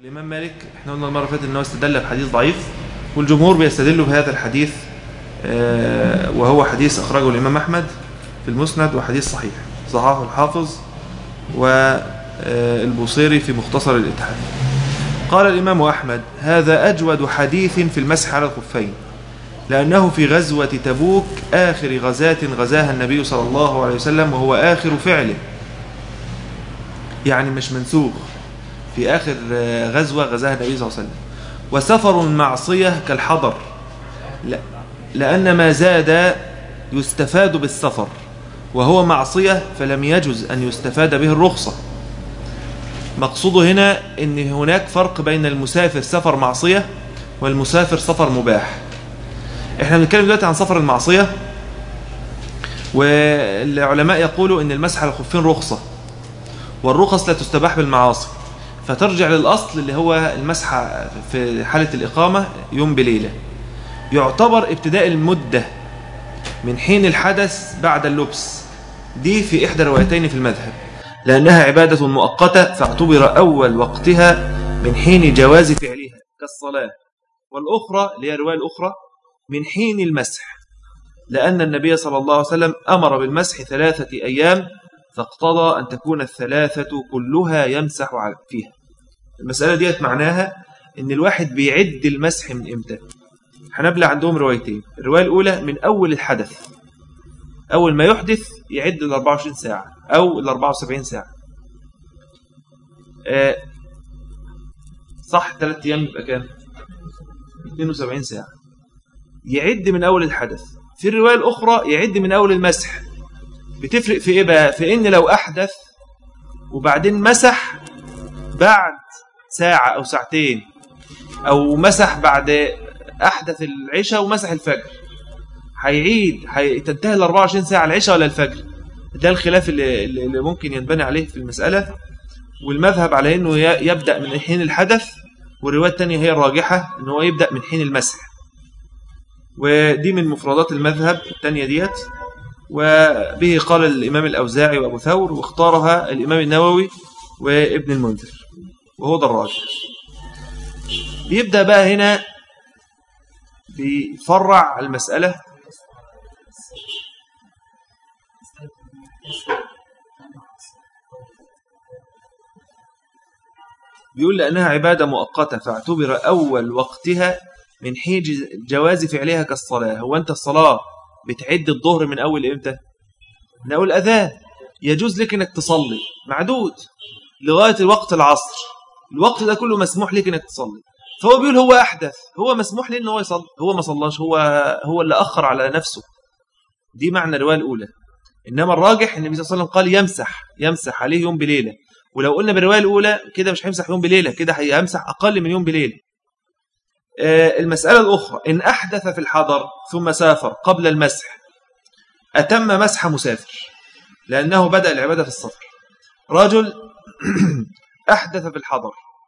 الإمام مالك احنا قلنا المرة اللي فاتت ان هو استدل بحديث ضعيف والجمهور بيستدلوا بهذا الحديث آه، وهو حديث أخرجه الإمام أحمد في المسند وحديث صحيح صححه الحافظ والبوصيري في مختصر الاتحاد قال الإمام أحمد هذا أجود حديث في المسح على الخفين لأنه في غزوة تبوك آخر غزاة غزاها النبي صلى الله عليه وسلم وهو آخر فعله يعني مش منسوخ في آخر غزوة غزاها النبي صلى الله عليه وسلم وسفر المعصية كالحضر لا لأن ما زاد يستفاد بالسفر وهو معصية فلم يجز أن يستفاد به الرخصة مقصوده هنا أن هناك فرق بين المسافر سفر معصية والمسافر سفر مباح احنا بنتكلم دلوقتي عن سفر المعصية والعلماء يقولوا أن المسح على الخفين رخصة والرخص لا تستباح بالمعاصي فترجع للأصل اللي هو المسح في حالة الإقامة يوم بليلة يعتبر ابتداء المدة من حين الحدث بعد اللبس دي في إحدى روايتين في المذهب لأنها عبادة مؤقتة فاعتبر أول وقتها من حين جواز فعلها كالصلاة والأخرى اللي هي الرواية الأخرى من حين المسح لأن النبي صلى الله عليه وسلم أمر بالمسح ثلاثة أيام فاقتضى أن تكون الثلاثة كلها يمسح فيها المسألة ديت معناها أن الواحد بيعد المسح من إمتى حنبلع عندهم روايتين الرواية الأولى من أول الحدث أول ما يحدث يعد ال 24 ساعة أو ال 74 ساعة آه صح ثلاثة أيام يبقى كام 72 ساعة يعد من أول الحدث في الرواية الأخرى يعد من أول المسح بتفرق في إيه بقى في إن لو أحدث وبعدين مسح بعد ساعة أو ساعتين أو مسح بعد أحدث العشاء ومسح الفجر هيعيد تنتهي ال 24 ساعة العشاء ولا الفجر ده الخلاف اللي, اللي ممكن ينبني عليه في المسألة والمذهب على أنه يبدأ من حين الحدث والرواية الثانية هي الراجحة أنه يبدأ من حين المسح ودي من مفردات المذهب الثانية ديت وبه قال الإمام الأوزاعي وأبو ثور واختارها الإمام النووي وابن المنذر وهو ده الراجح بيبدأ بقى هنا بيفرع المسألة بيقول لأنها عبادة مؤقتة فاعتبر أول وقتها من حين جواز فعلها كالصلاة هو أنت الصلاة بتعد الظهر من أول إمتى من أول أذان يجوز لك أنك تصلي معدود لغاية الوقت العصر الوقت ده كله مسموح لك أنك تصلي فهو بيقول هو أحدث هو مسموح لي أنه هو يصلي هو ما صلاش هو هو اللي أخر على نفسه دي معنى الرواية الأولى إنما الراجح أن النبي صلى الله عليه وسلم قال يمسح يمسح عليه يوم بليلة ولو قلنا بالرواية الأولى كده مش هيمسح يوم بليلة كده هيمسح أقل من يوم بليلة المسألة الأخرى إن أحدث في الحضر ثم سافر قبل المسح أتم مسح مسافر لأنه بدأ العبادة في السفر رجل أحدث في الحضر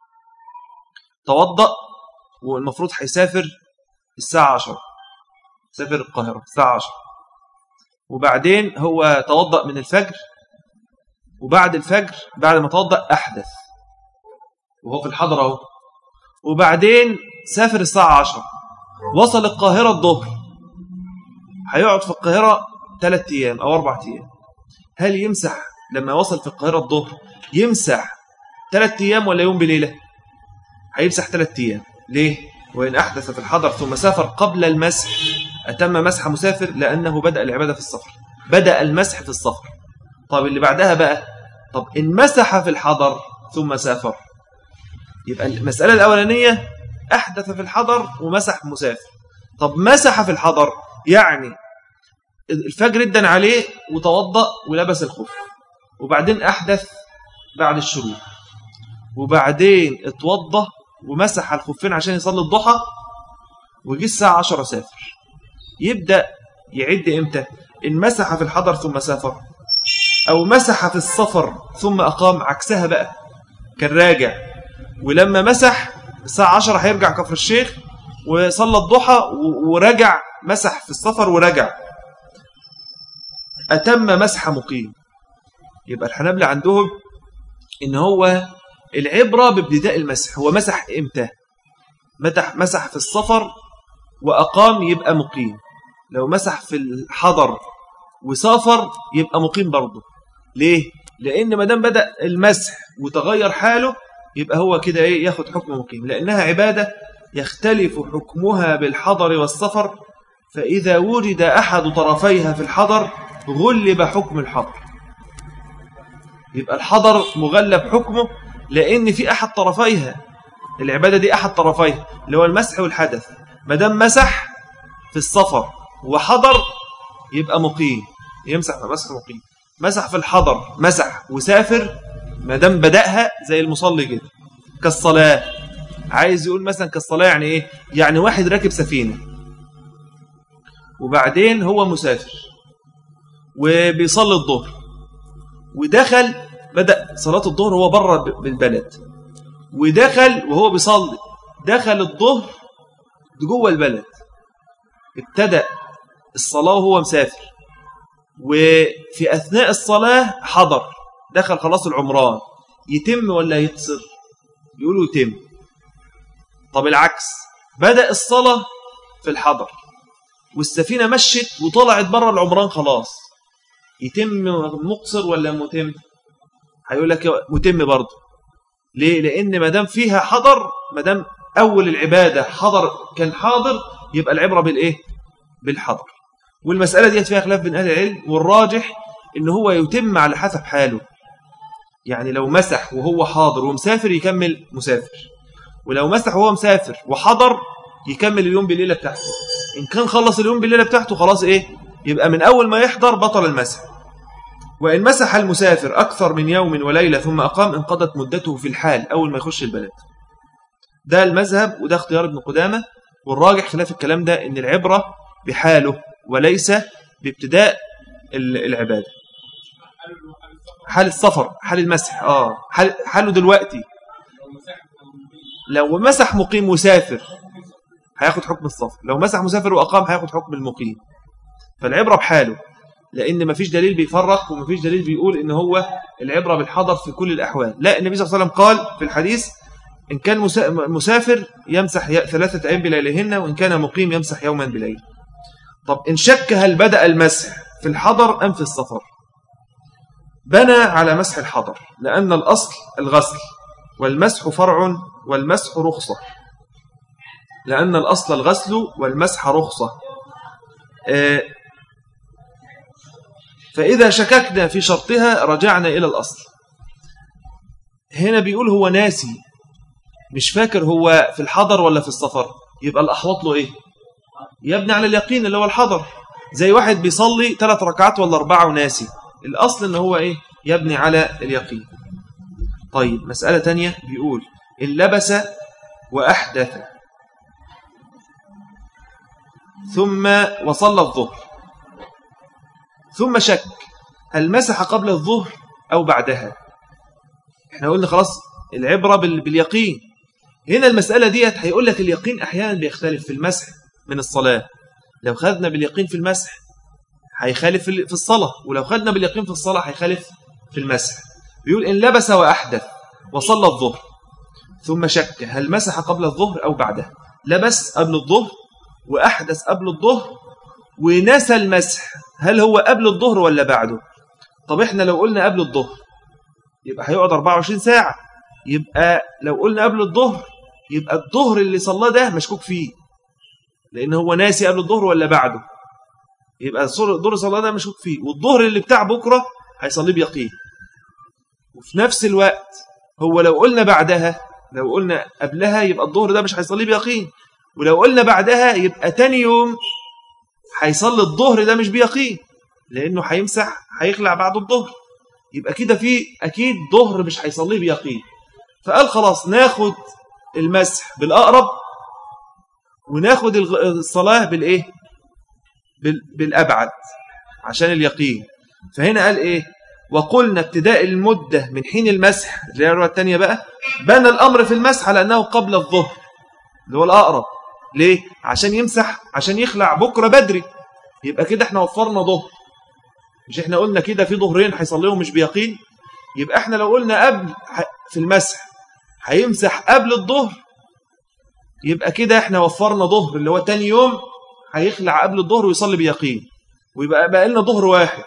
توضأ والمفروض هيسافر الساعة 10 سافر القاهرة الساعة 10 وبعدين هو توضأ من الفجر وبعد الفجر بعد ما توضأ أحدث وهو في الحضر اهو وبعدين سافر الساعة 10 وصل القاهرة الظهر هيقعد في القاهرة ثلاث أيام أو أربع أيام هل يمسح لما وصل في القاهرة الظهر يمسح ثلاث أيام ولا يوم بليلة هيمسح ثلاث أيام ليه وإن أحدث في الحضر ثم سافر قبل المسح أتم مسح مسافر لأنه بدأ العبادة في السفر بدأ المسح في السفر طب اللي بعدها بقى طب إن مسح في الحضر ثم سافر يبقى المسألة الأولانية أحدث في الحضر ومسح مسافر طب مسح في الحضر يعني الفجر ادن عليه وتوضأ ولبس الخف وبعدين أحدث بعد الشروق وبعدين اتوضى ومسح الخفين عشان يصلي الضحى وجي الساعة 10 سافر يبدأ يعد امتى إن مسح في الحضر ثم سافر أو مسح في السفر ثم أقام عكسها بقى كان راجع ولما مسح الساعة 10 هيرجع كفر الشيخ وصلى الضحى ورجع مسح في السفر ورجع أتم مسح مقيم يبقى الحنابلة عندهم إن هو العبرة بابتداء المسح هو مسح إمتى مسح, مسح في السفر وأقام يبقى مقيم لو مسح في الحضر وسافر يبقى مقيم برضه ليه؟ لأن ما دام بدأ المسح وتغير حاله يبقى هو كده إيه ياخد حكم مقيم لأنها عبادة يختلف حكمها بالحضر والسفر فإذا وجد أحد طرفيها في الحضر غلب حكم الحضر يبقى الحضر مغلب حكمه لأن في أحد طرفيها العبادة دي أحد طرفيها اللي هو المسح والحدث ما دام مسح في السفر وحضر يبقى مقيم يمسح في مسح مقيم مسح في الحضر مسح وسافر ما دام بدأها زي المصلي كده كالصلاة عايز يقول مثلا كالصلاة يعني ايه يعني واحد راكب سفينة وبعدين هو مسافر وبيصلي الظهر ودخل بدأ صلاة الظهر هو بره بالبلد ودخل وهو بيصلي دخل الظهر جوه البلد ابتدأ الصلاة وهو مسافر وفي أثناء الصلاة حضر دخل خلاص العمران يتم ولا يقصر يقولوا يتم طب العكس بدأ الصلاة في الحضر والسفينة مشت وطلعت بره العمران خلاص يتم مقصر ولا متم هيقول لك متم برضه ليه لان ما دام فيها حضر ما دام اول العباده حضر كان حاضر يبقى العبره بالايه بالحضر والمساله دي فيها خلاف بين اهل العلم والراجح ان هو يتم على حسب حاله يعني لو مسح وهو حاضر ومسافر يكمل مسافر ولو مسح وهو مسافر وحضر يكمل اليوم بالليله بتاعته ان كان خلص اليوم بالليله بتاعته خلاص ايه يبقى من اول ما يحضر بطل المسح وإن مسح المسافر أكثر من يوم وليلة ثم أقام انقضت مدته في الحال أول ما يخش البلد ده المذهب وده اختيار ابن قدامة والراجح خلاف الكلام ده إن العبرة بحاله وليس بابتداء العبادة حال السفر حال المسح آه حال حاله دلوقتي لو مسح مقيم مسافر هياخد حكم السفر لو مسح مسافر وأقام هياخد حكم المقيم فالعبرة بحاله لأن مفيش دليل بيفرق ومفيش دليل بيقول إن هو العبرة بالحضر في كل الأحوال لا النبي صلى الله عليه وسلم قال في الحديث إن كان مسافر يمسح ثلاثة أيام بليلهن وإن كان مقيم يمسح يوما بليل طب إن شك هل بدأ المسح في الحضر أم في السفر بنى على مسح الحضر لأن الأصل الغسل والمسح فرع والمسح رخصة لأن الأصل الغسل والمسح رخصة آه، فإذا شككنا في شرطها رجعنا إلى الأصل هنا بيقول هو ناسي مش فاكر هو في الحضر ولا في السفر يبقى الأحوط له إيه يبني على اليقين اللي هو الحضر زي واحد بيصلي ثلاث ركعات ولا أربعة وناسي الأصل إن هو إيه يبني على اليقين طيب مسألة تانية بيقول إن لبس وأحدث ثم وصلى الظهر ثم شك هل مسح قبل الظهر أو بعدها احنا قلنا خلاص العبرة باليقين هنا المسألة ديت هيقول لك اليقين أحيانا بيختلف في المسح من الصلاة لو خذنا باليقين في المسح هيخالف في الصلاة ولو خذنا باليقين في الصلاة هيخالف في المسح بيقول إن لبس وأحدث وصلى الظهر ثم شك هل مسح قبل الظهر أو بعده لبس قبل الظهر وأحدث قبل الظهر ونسى المسح هل هو قبل الظهر ولا بعده طب احنا لو قلنا قبل الظهر يبقى هيقعد 24 ساعة يبقى لو قلنا قبل الظهر يبقى الظهر اللي صلاه ده مشكوك فيه لأن هو ناسي قبل الظهر ولا بعده يبقى الظهر صلاه ده مشكوك فيه والظهر اللي بتاع بكرة هيصليه بيقين وفي نفس الوقت هو لو قلنا بعدها لو قلنا قبلها يبقى الظهر ده مش هيصليه بيقين ولو قلنا بعدها يبقى تاني يوم هيصلي الظهر ده مش بيقين لانه هيمسح هيخلع بعد الظهر يبقى كده في اكيد ظهر مش هيصليه بيقين فقال خلاص ناخد المسح بالاقرب وناخد الصلاه بالايه بالابعد عشان اليقين فهنا قال ايه وقلنا ابتداء المدة من حين المسح اللي هي الرواية الثانية بقى بنى الأمر في المسح على أنه قبل الظهر اللي هو الأقرب ليه؟ عشان يمسح عشان يخلع بكرة بدري يبقى كده احنا وفرنا ظهر مش احنا قلنا كده في ظهرين هيصليهم مش بيقين يبقى احنا لو قلنا قبل في المسح هيمسح قبل الظهر يبقى كده احنا وفرنا ظهر اللي هو تاني يوم هيخلع قبل الظهر ويصلي بيقين ويبقى بقى لنا ظهر واحد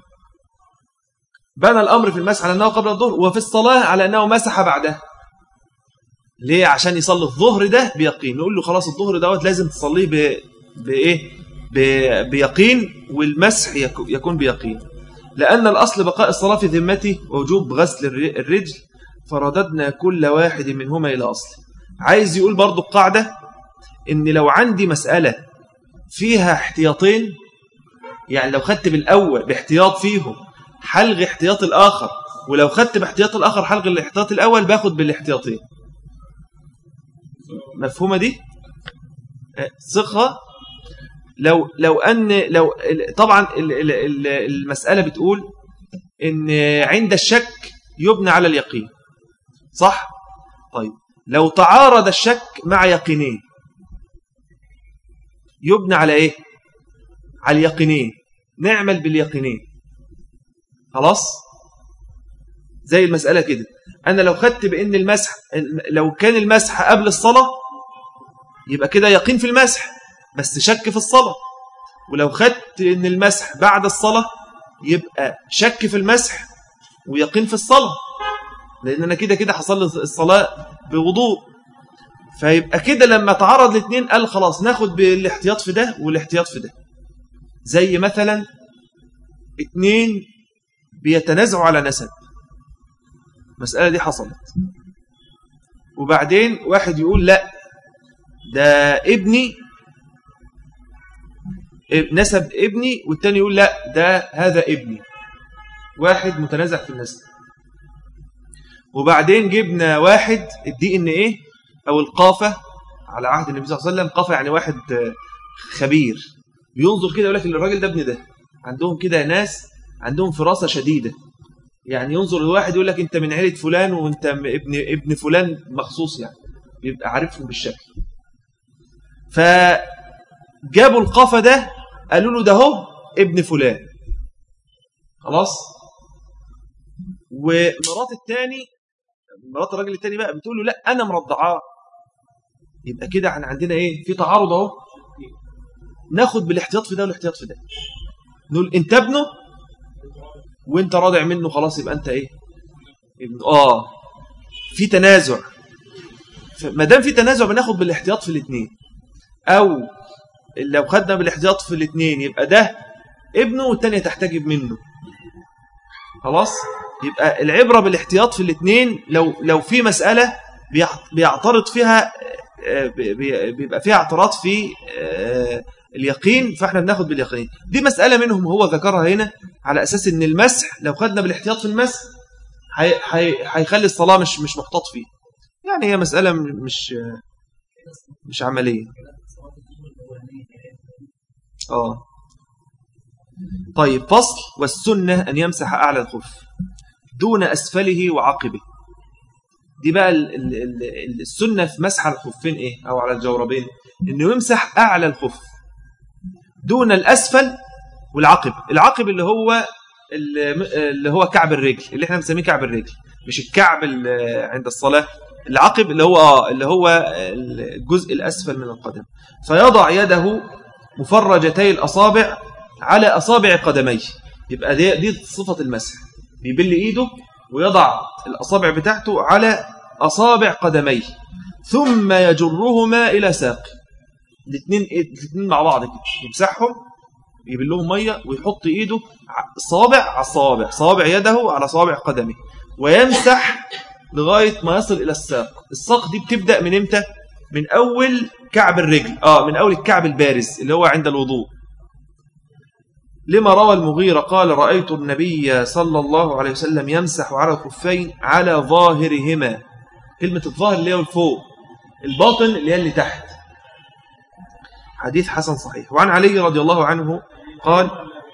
بنى الأمر في المسح على أنه قبل الظهر وفي الصلاة على أنه مسح بعدها ليه عشان يصلي الظهر ده بيقين نقول له خلاص الظهر دوت لازم تصليه ب... بإيه ب... بيقين والمسح يكون بيقين لأن الأصل بقاء الصلاة في ذمته ووجوب غسل الرجل فرددنا كل واحد منهما إلى أصل عايز يقول برضو القاعدة إن لو عندي مسألة فيها احتياطين يعني لو خدت بالأول باحتياط فيهم حلغ احتياط الآخر ولو خدت باحتياط الآخر حلغ الاحتياط الأول باخد بالاحتياطين مفهومة دي ثقة لو لو أن لو طبعا المسألة بتقول إن عند الشك يبنى على اليقين صح طيب لو تعارض الشك مع يقينين يبنى على ايه على اليقينين نعمل باليقينين خلاص زي المسألة كده أنا لو خدت بأن المسح لو كان المسح قبل الصلاة يبقى كده يقين في المسح بس شك في الصلاة ولو خدت أن المسح بعد الصلاة يبقى شك في المسح ويقين في الصلاة لأن أنا كده كده حصل الصلاة بوضوء فيبقى كده لما تعرض الاثنين قال خلاص ناخد بالاحتياط في ده والاحتياط في ده زي مثلا اثنين بيتنازعوا على نسب المسألة دي حصلت وبعدين واحد يقول لا ده ابني نسب ابني والتاني يقول لا ده هذا ابني واحد متنازع في النسب وبعدين جبنا واحد الدي ان ايه او القافه على عهد النبي صلى الله عليه وسلم قافه يعني واحد خبير بينظر كده يقول لك الراجل ده ابن ده عندهم كده ناس عندهم فراسه شديده يعني ينظر لواحد يقول لك انت من عيله فلان وانت ابن ابن فلان مخصوص يعني بيبقى عارفهم بالشكل فجابوا القافه ده قالوا له ده هو ابن فلان خلاص ومرات الثاني مرات الراجل الثاني بقى بتقول له لا انا مرضعاه يبقى كده احنا عندنا ايه في تعارض اهو ناخد بالاحتياط في ده والاحتياط في ده نقول انت ابنه وانت راضع منه خلاص يبقى انت ايه ابن اه في تنازع ما دام في تنازع بناخد بالاحتياط في الاثنين او لو خدنا بالاحتياط في الاثنين يبقى ده ابنه والثانيه تحتجب منه خلاص يبقى العبرة بالاحتياط في الاثنين لو لو في مسألة بيعترض فيها آه، بيبقى فيها اعتراض في آه، اليقين فاحنا بناخد باليقين دي مسألة منهم هو ذكرها هنا على أساس ان المسح لو خدنا بالاحتياط في المسح هيخلي الصلاة مش مش محتاط فيه يعني هي مسألة مش مش عملية اه طيب فصل والسنة أن يمسح أعلى الخف دون أسفله وعقبه دي بقى السنة في مسح الخفين إيه أو على الجوربين إنه يمسح أعلى الخف دون الأسفل والعقب العقب اللي هو اللي هو كعب الرجل اللي احنا بنسميه كعب الرجل مش الكعب عند الصلاة العقب اللي هو آه اللي هو الجزء الأسفل من القدم فيضع يده مفرجتي الأصابع على أصابع قدميه يبقى دي, دي صفة المسح بيبل إيده ويضع الأصابع بتاعته على أصابع قدميه ثم يجرهما إلى ساق الاثنين الاثنين مع بعض كده يمسحهم يبلهم ميه ويحط ايده صابع على الصوابع صوابع يده على صوابع قدمه ويمسح لغايه ما يصل الى الساق الساق دي بتبدا من امتى من اول كعب الرجل اه من اول الكعب البارز اللي هو عند الوضوء لما روى المغيرة قال رأيت النبي صلى الله عليه وسلم يمسح على الخفين على ظاهرهما كلمة الظاهر اللي هو الفوق الباطن اللي هي اللي تحت حديث حسن صحيح وعن علي رضي الله عنه قال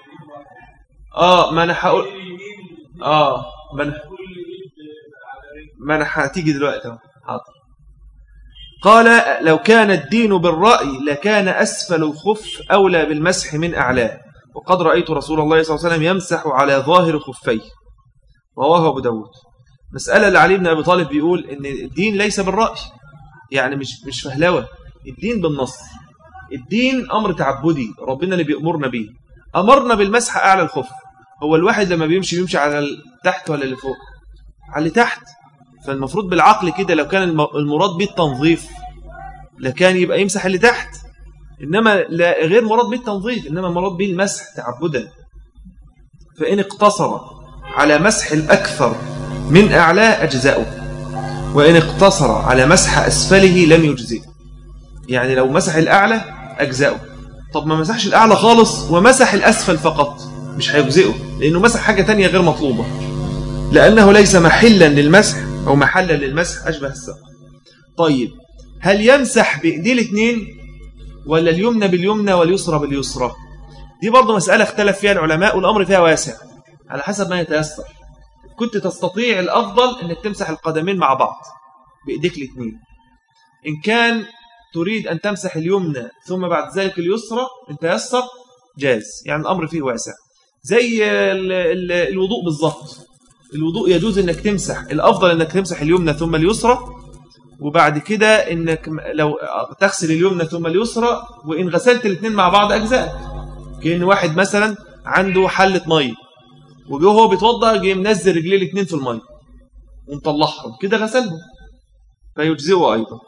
آه ما أنا حقول آه ما أنا ما أنا هتيجي دلوقتي حاضر قال لو كان الدين بالرأي لكان أسفل الخف أولى بالمسح من أعلاه وقد رأيت رسول الله صلى الله عليه وسلم يمسح على ظاهر خفيه رواه أبو داود مسألة اللي علي بن أبي طالب بيقول إن الدين ليس بالرأي يعني مش مش فهلوة الدين بالنص الدين أمر تعبدي ربنا اللي بيأمرنا بيه أمرنا بالمسح أعلى الخف هو الواحد لما بيمشي بيمشي على تحت ولا اللي فوق على اللي تحت فالمفروض بالعقل كده لو كان المراد به التنظيف لكان يبقى يمسح اللي تحت إنما لا غير مراد به التنظيف إنما مراد به المسح تعبدا فإن اقتصر على مسح الأكثر من أعلاه أجزاؤه وإن اقتصر على مسح أسفله لم يجزئ يعني لو مسح الأعلى أجزاؤه طب ما مسحش الأعلى خالص ومسح الأسفل فقط مش هيجزئه لأنه مسح حاجة تانية غير مطلوبة لأنه ليس محلا للمسح أو محلا للمسح أشبه الساق طيب هل يمسح بإيديه الاثنين ولا اليمنى باليمنى واليسرى باليسرى دي برضه مسألة اختلف فيها العلماء والأمر فيها واسع على حسب ما يتيسر كنت تستطيع الأفضل أنك تمسح القدمين مع بعض بإيديك الاثنين إن كان تريد أن تمسح اليمنى ثم بعد ذلك اليسرى إن تيسر جاز يعني الأمر فيه واسع زي الوضوء بالضبط الوضوء يجوز انك تمسح الافضل انك تمسح اليمنى ثم اليسرى وبعد كده انك لو تغسل اليمنى ثم اليسرى وان غسلت الاثنين مع بعض اجزاء كان واحد مثلا عنده حله ميه وجه هو بيتوضا جه منزل رجليه الاثنين في الميه ومطلعهم كده غسلهم فيجزئه ايضا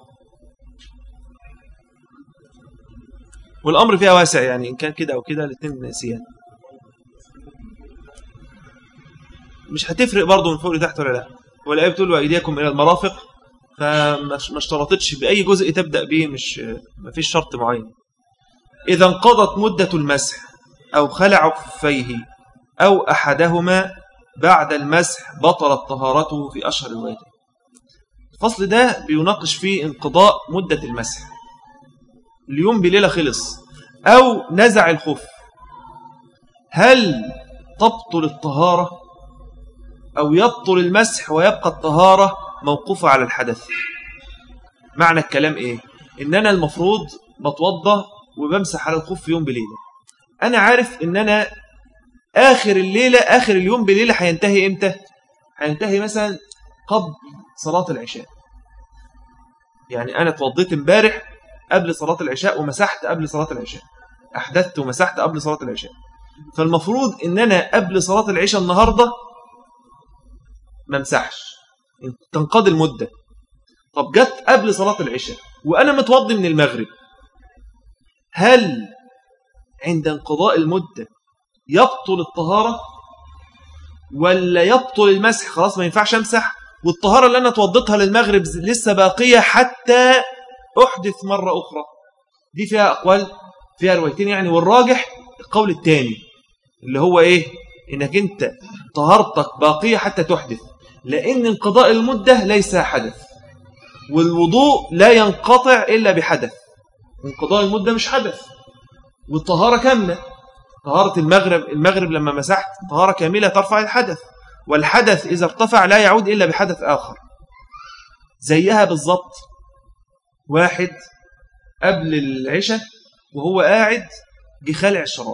والامر فيها واسع يعني ان كان كده او كده الاثنين سيان مش هتفرق برضه من فوق لتحت ولا لا والآية بتقول وأيديكم إلى المرافق فما اشترطتش بأي جزء تبدأ به مش ما فيش شرط معين إذا انقضت مدة المسح أو خلع خفيه أو أحدهما بعد المسح بطلت طهارته في أشهر الوادي الفصل ده بيناقش فيه انقضاء مدة المسح اليوم بليلة خلص أو نزع الخف هل تبطل الطهارة أو يبطل المسح ويبقى الطهارة موقوفة على الحدث معنى الكلام إيه إن أنا المفروض بتوضى وبمسح على الخف يوم بليلة أنا عارف إن أنا آخر الليلة آخر اليوم بليلة هينتهي إمتى هينتهي مثلا قبل صلاة العشاء يعني أنا توضيت امبارح قبل صلاة العشاء ومسحت قبل صلاة العشاء أحدثت ومسحت قبل صلاة العشاء فالمفروض إن أنا قبل صلاة العشاء النهاردة ما امسحش تنقضي المدة طب جت قبل صلاة العشاء وأنا متوضي من المغرب هل عند انقضاء المدة يبطل الطهارة ولا يبطل المسح خلاص ما ينفعش امسح والطهارة اللي أنا توضيتها للمغرب لسه باقية حتى أحدث مرة أخرى دي فيها أقوال فيها روايتين يعني والراجح القول الثاني اللي هو إيه إنك أنت طهارتك باقية حتى تحدث لأن انقضاء المدة ليس حدث والوضوء لا ينقطع إلا بحدث انقضاء المدة مش حدث والطهارة كاملة طهارة المغرب المغرب لما مسحت طهارة كاملة ترفع الحدث والحدث إذا ارتفع لا يعود إلا بحدث آخر زيها بالضبط واحد قبل العشاء وهو قاعد جه خلع الشراب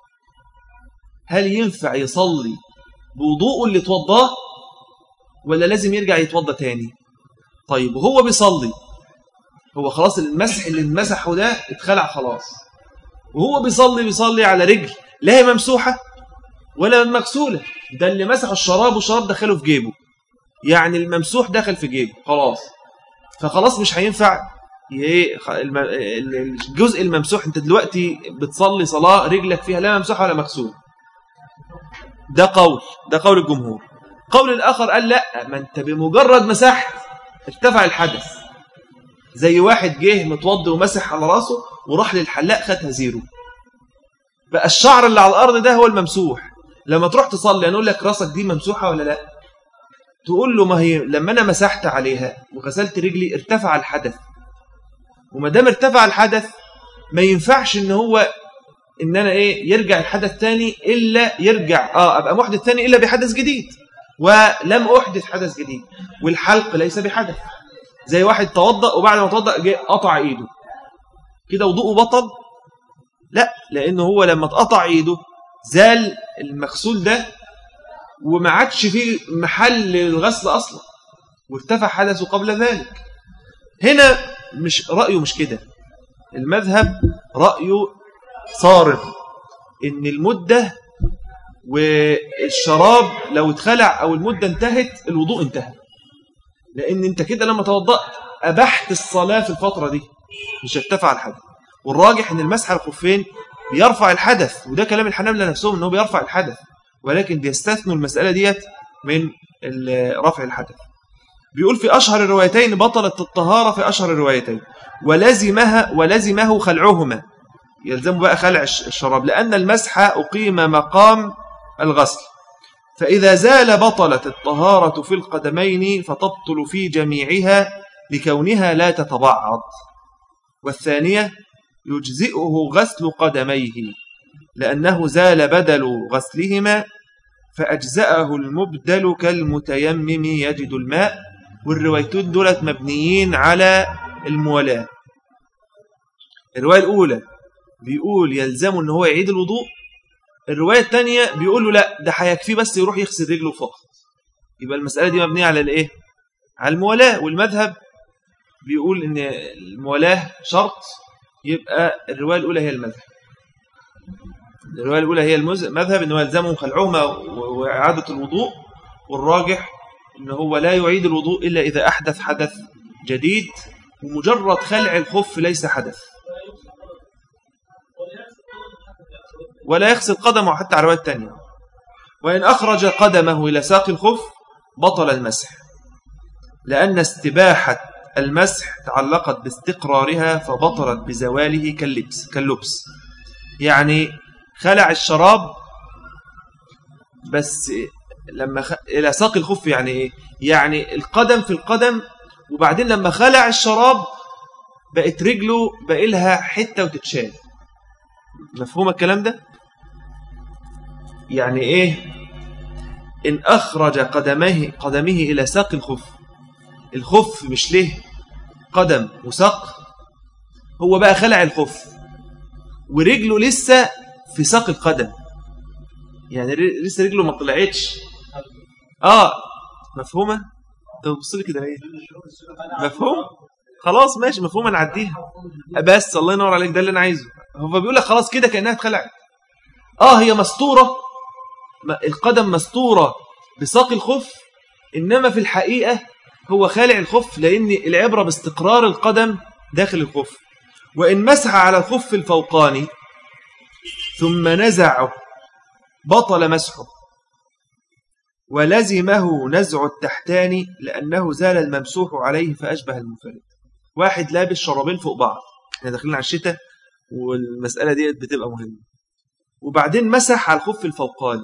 هل ينفع يصلي بوضوءه اللي توضاه ولا لازم يرجع يتوضى تاني طيب وهو بيصلي هو خلاص المسح اللي انمسحه ده اتخلع خلاص وهو بيصلي بيصلي على رجل لا هي ممسوحة ولا مغسولة ده اللي مسح الشراب والشراب دخله في جيبه يعني الممسوح دخل في جيبه خلاص فخلاص مش هينفع الجزء الممسوح انت دلوقتي بتصلي صلاة رجلك فيها لا ممسوحة ولا مغسولة ده قول ده قول الجمهور قول الآخر قال لا ما أنت بمجرد مسحت ارتفع الحدث زي واحد جه متوضي ومسح على راسه وراح للحلاق خدها زيرو بقى الشعر اللي على الأرض ده هو الممسوح لما تروح تصلي نقول لك راسك دي ممسوحة ولا لا تقول له ما هي لما أنا مسحت عليها وغسلت رجلي ارتفع الحدث وما دام ارتفع الحدث ما ينفعش ان هو ان انا ايه يرجع الحدث تاني الا يرجع اه ابقى محدث تاني الا بحدث جديد ولم أحدث حدث جديد والحلق ليس بحدث زي واحد توضأ وبعد ما توضأ قطع إيده كده وضوءه بطل لا لأنه هو لما اتقطع إيده زال المغسول ده وما عادش فيه محل للغسل أصلا وارتفع حدثه قبل ذلك هنا مش رأيه مش كده المذهب رأيه صارم إن المدة والشراب لو اتخلع أو المدة انتهت الوضوء انتهى لأن أنت كده لما توضأت أبحت الصلاة في الفترة دي مش ارتفع الحدث والراجح أن المسح على الخفين بيرفع الحدث وده كلام الحنابلة نفسهم أنه بيرفع الحدث ولكن بيستثنوا المسألة ديت من رفع الحدث بيقول في أشهر الروايتين بطلت الطهارة في أشهر الروايتين ولزمها ولزمه خلعهما يلزم بقى خلع الشراب لأن المسح أقيم مقام الغسل فإذا زال بطلت الطهارة في القدمين فتبطل في جميعها لكونها لا تتبعض والثانية يجزئه غسل قدميه لأنه زال بدل غسلهما فأجزأه المبدل كالمتيمم يجد الماء والروايتين دولت مبنيين على المولاة الرواية الأولى بيقول يلزمه ان هو يعيد الوضوء الرواية الثانية بيقول له لا ده هيكفيه بس يروح يغسل رجله فقط يبقى المسألة دي مبنية على الايه على المولاة والمذهب بيقول ان المولاة شرط يبقى الرواية الأولى هي المذهب الرواية الأولى هي المذهب أنه يلزمهم خلعهما وإعادة الوضوء والراجح أنه هو لا يعيد الوضوء إلا إذا أحدث حدث جديد ومجرد خلع الخف ليس حدث ولا يغسل قدمه حتى على الرواية الثانية وإن أخرج قدمه إلى ساق الخف بطل المسح لأن استباحة المسح تعلقت باستقرارها فبطلت بزواله كاللبس كاللبس يعني خلع الشراب بس لما خ... إلى ساق الخف يعني إيه؟ يعني القدم في القدم وبعدين لما خلع الشراب بقت رجله بقى لها حتة وتتشال مفهوم الكلام ده يعني ايه ان اخرج قدمه قدمه الى ساق الخف الخف مش له قدم وساق هو بقى خلع الخف ورجله لسه في ساق القدم يعني لسه رجله ما طلعتش اه مفهومه انت بتبص لي كده ليه مفهوم خلاص ماشي مفهوم نعديها بس الله ينور عليك ده اللي انا عايزه هو بيقول لك خلاص كده كانها اتخلعت اه هي مستوره القدم مستوره بساق الخف انما في الحقيقه هو خالع الخف لان العبره باستقرار القدم داخل الخف وان مسح على الخف الفوقاني ثم نزعه بطل مسحه ولزمه نزع التحتاني لأنه زال الممسوح عليه فأشبه المنفرد واحد لابس شرابين فوق بعض احنا داخلين على الشتاء والمسألة دي بتبقى مهمة وبعدين مسح على الخف الفوقاني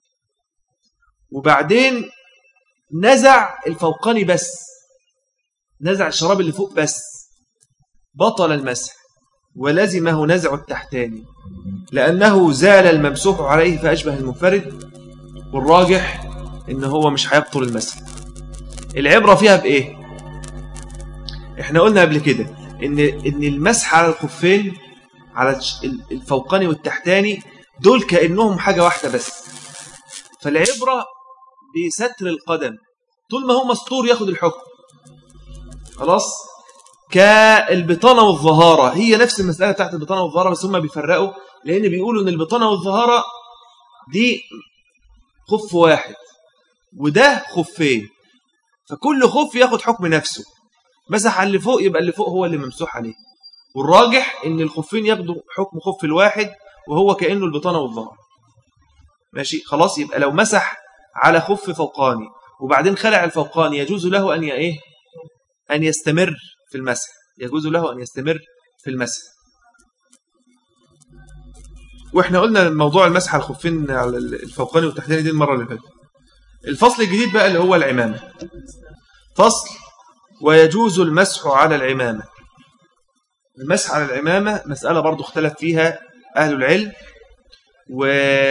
وبعدين نزع الفوقاني بس نزع الشراب اللي فوق بس بطل المسح ولزمه نزع التحتاني لأنه زال الممسوح عليه فأشبه المنفرد والراجح إن هو مش هيبطل المسح العبرة فيها بإيه؟ إحنا قلنا قبل كده إن إن المسح على الخفين على الفوقاني والتحتاني دول كأنهم حاجة واحدة بس فالعبرة بستر القدم طول ما هو مستور ياخد الحكم خلاص كالبطانة والظهارة هي نفس المسألة بتاعت البطانة والظهارة بس هم بيفرقوا لأن بيقولوا إن البطانة والظهارة دي خف واحد وده خفين فكل خف ياخد حكم نفسه مسح على اللي فوق يبقى اللي فوق هو اللي ممسوح عليه والراجح ان الخفين ياخدوا حكم خف الواحد وهو كأنه البطانة والظهر ماشي خلاص يبقى لو مسح على خف فوقاني وبعدين خلع الفوقاني يجوز له أن ايه أن يستمر في المسح يجوز له أن يستمر في المسح واحنا قلنا موضوع المسح على الخفين على الفوقاني والتحتاني دي المرة اللي فاتت الفصل الجديد بقى اللي هو العمامة فصل ويجوز المسح على العمامة المسح على العمامة مسألة برضو اختلف فيها أهل العلم و...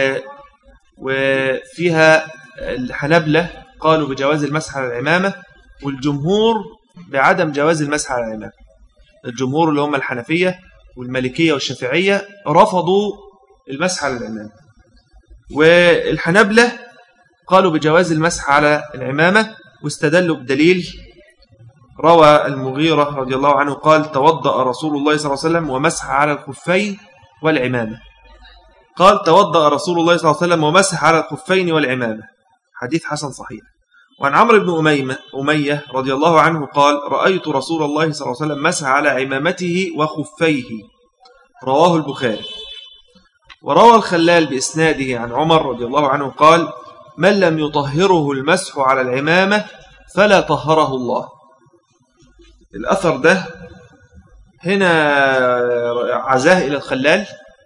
وفيها الحنبلة قالوا بجواز المسح على العمامة والجمهور بعدم جواز المسح على العمامة الجمهور اللي هم الحنفية والمالكية والشافعية رفضوا المسح على العمامة والحنبلة قالوا بجواز المسح على العمامة واستدلوا بدليل روى المغيرة رضي الله عنه قال توضأ رسول الله صلى الله عليه وسلم ومسح على الخفين والعمامة قال توضأ رسول الله صلى الله عليه وسلم ومسح على الخفين والعمامة حديث حسن صحيح وعن عمرو بن أميمة أمية رضي الله عنه قال رأيت رسول الله صلى الله عليه وسلم مسح على عمامته وخفيه رواه البخاري وروى الخلال بإسناده عن عمر رضي الله عنه قال من لم يطهره المسح على العمامة فلا طهره الله الأثر ده هنا عزاه إلى الخلال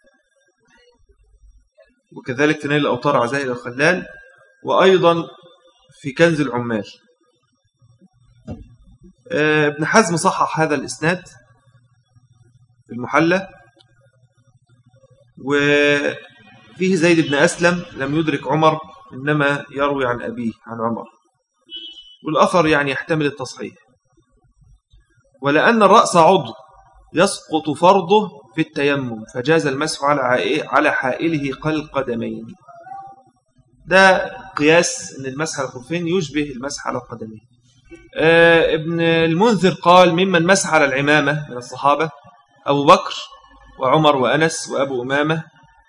وكذلك في نيل الأوطار عزاه إلى الخلال وأيضا في كنز العمال آه، ابن حزم صحح هذا الإسناد في المحلة وفيه زيد بن أسلم لم يدرك عمر إنما يروي عن أبيه عن عمر والأثر يعني يحتمل التصحيح ولأن الرأس عضو يسقط فرضه في التيمم فجاز المسح على على حائله قدمين ده قياس أن المسح على الخفين يشبه المسح على القدمين آه ابن المنذر قال ممن مسح على العمامة من الصحابة أبو بكر وعمر وأنس وأبو أمامة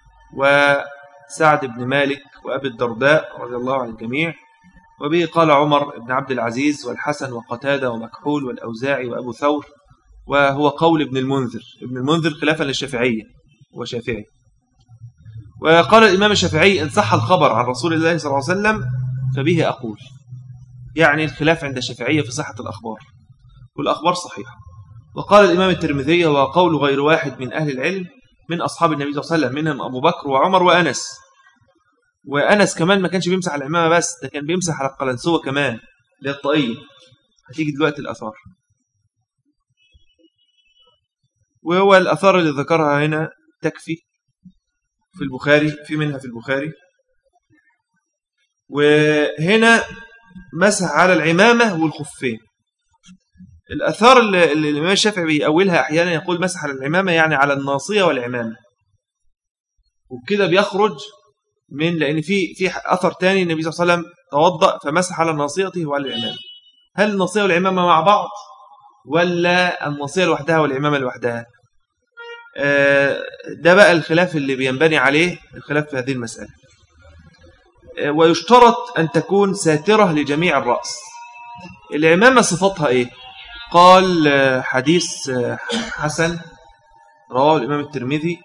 وسعد بن مالك وأبي الدرداء رضي الله عن الجميع وبه قال عمر بن عبد العزيز والحسن وقتادة ومكحول والأوزاعي وأبو ثور وهو قول ابن المنذر ابن المنذر خلافا للشافعية وشافعي وقال الإمام الشافعي إن صح الخبر عن رسول الله صلى الله عليه وسلم فبه أقول يعني الخلاف عند الشافعية في صحة الأخبار والأخبار صحيحة وقال الإمام الترمذي هو قول غير واحد من أهل العلم من أصحاب النبي صلى الله عليه وسلم منهم أبو بكر وعمر وأنس وأنس كمان ما كانش بيمسح على العمامة بس ده كان بيمسح على القلنسوة كمان اللي هي الطاقية هتيجي دلوقتي الأثار وهو الأثار اللي ذكرها هنا تكفي في البخاري في منها في البخاري وهنا مسح على العمامة والخفين الأثار اللي الإمام الشافعي بيأولها أحيانا يقول مسح على العمامة يعني على الناصية والعمامة وبكده بيخرج من لأن في في أثر تاني النبي صلى الله عليه وسلم توضأ فمسح على ناصيته وعلى العمامة هل الناصية والعمامة مع بعض ولا الناصية لوحدها والعمامة لوحدها آه، ده بقى الخلاف اللي بينبني عليه الخلاف في هذه المسألة آه، ويشترط أن تكون ساترة لجميع الرأس العمامة صفتها إيه قال آه، حديث حسن رواه الإمام الترمذي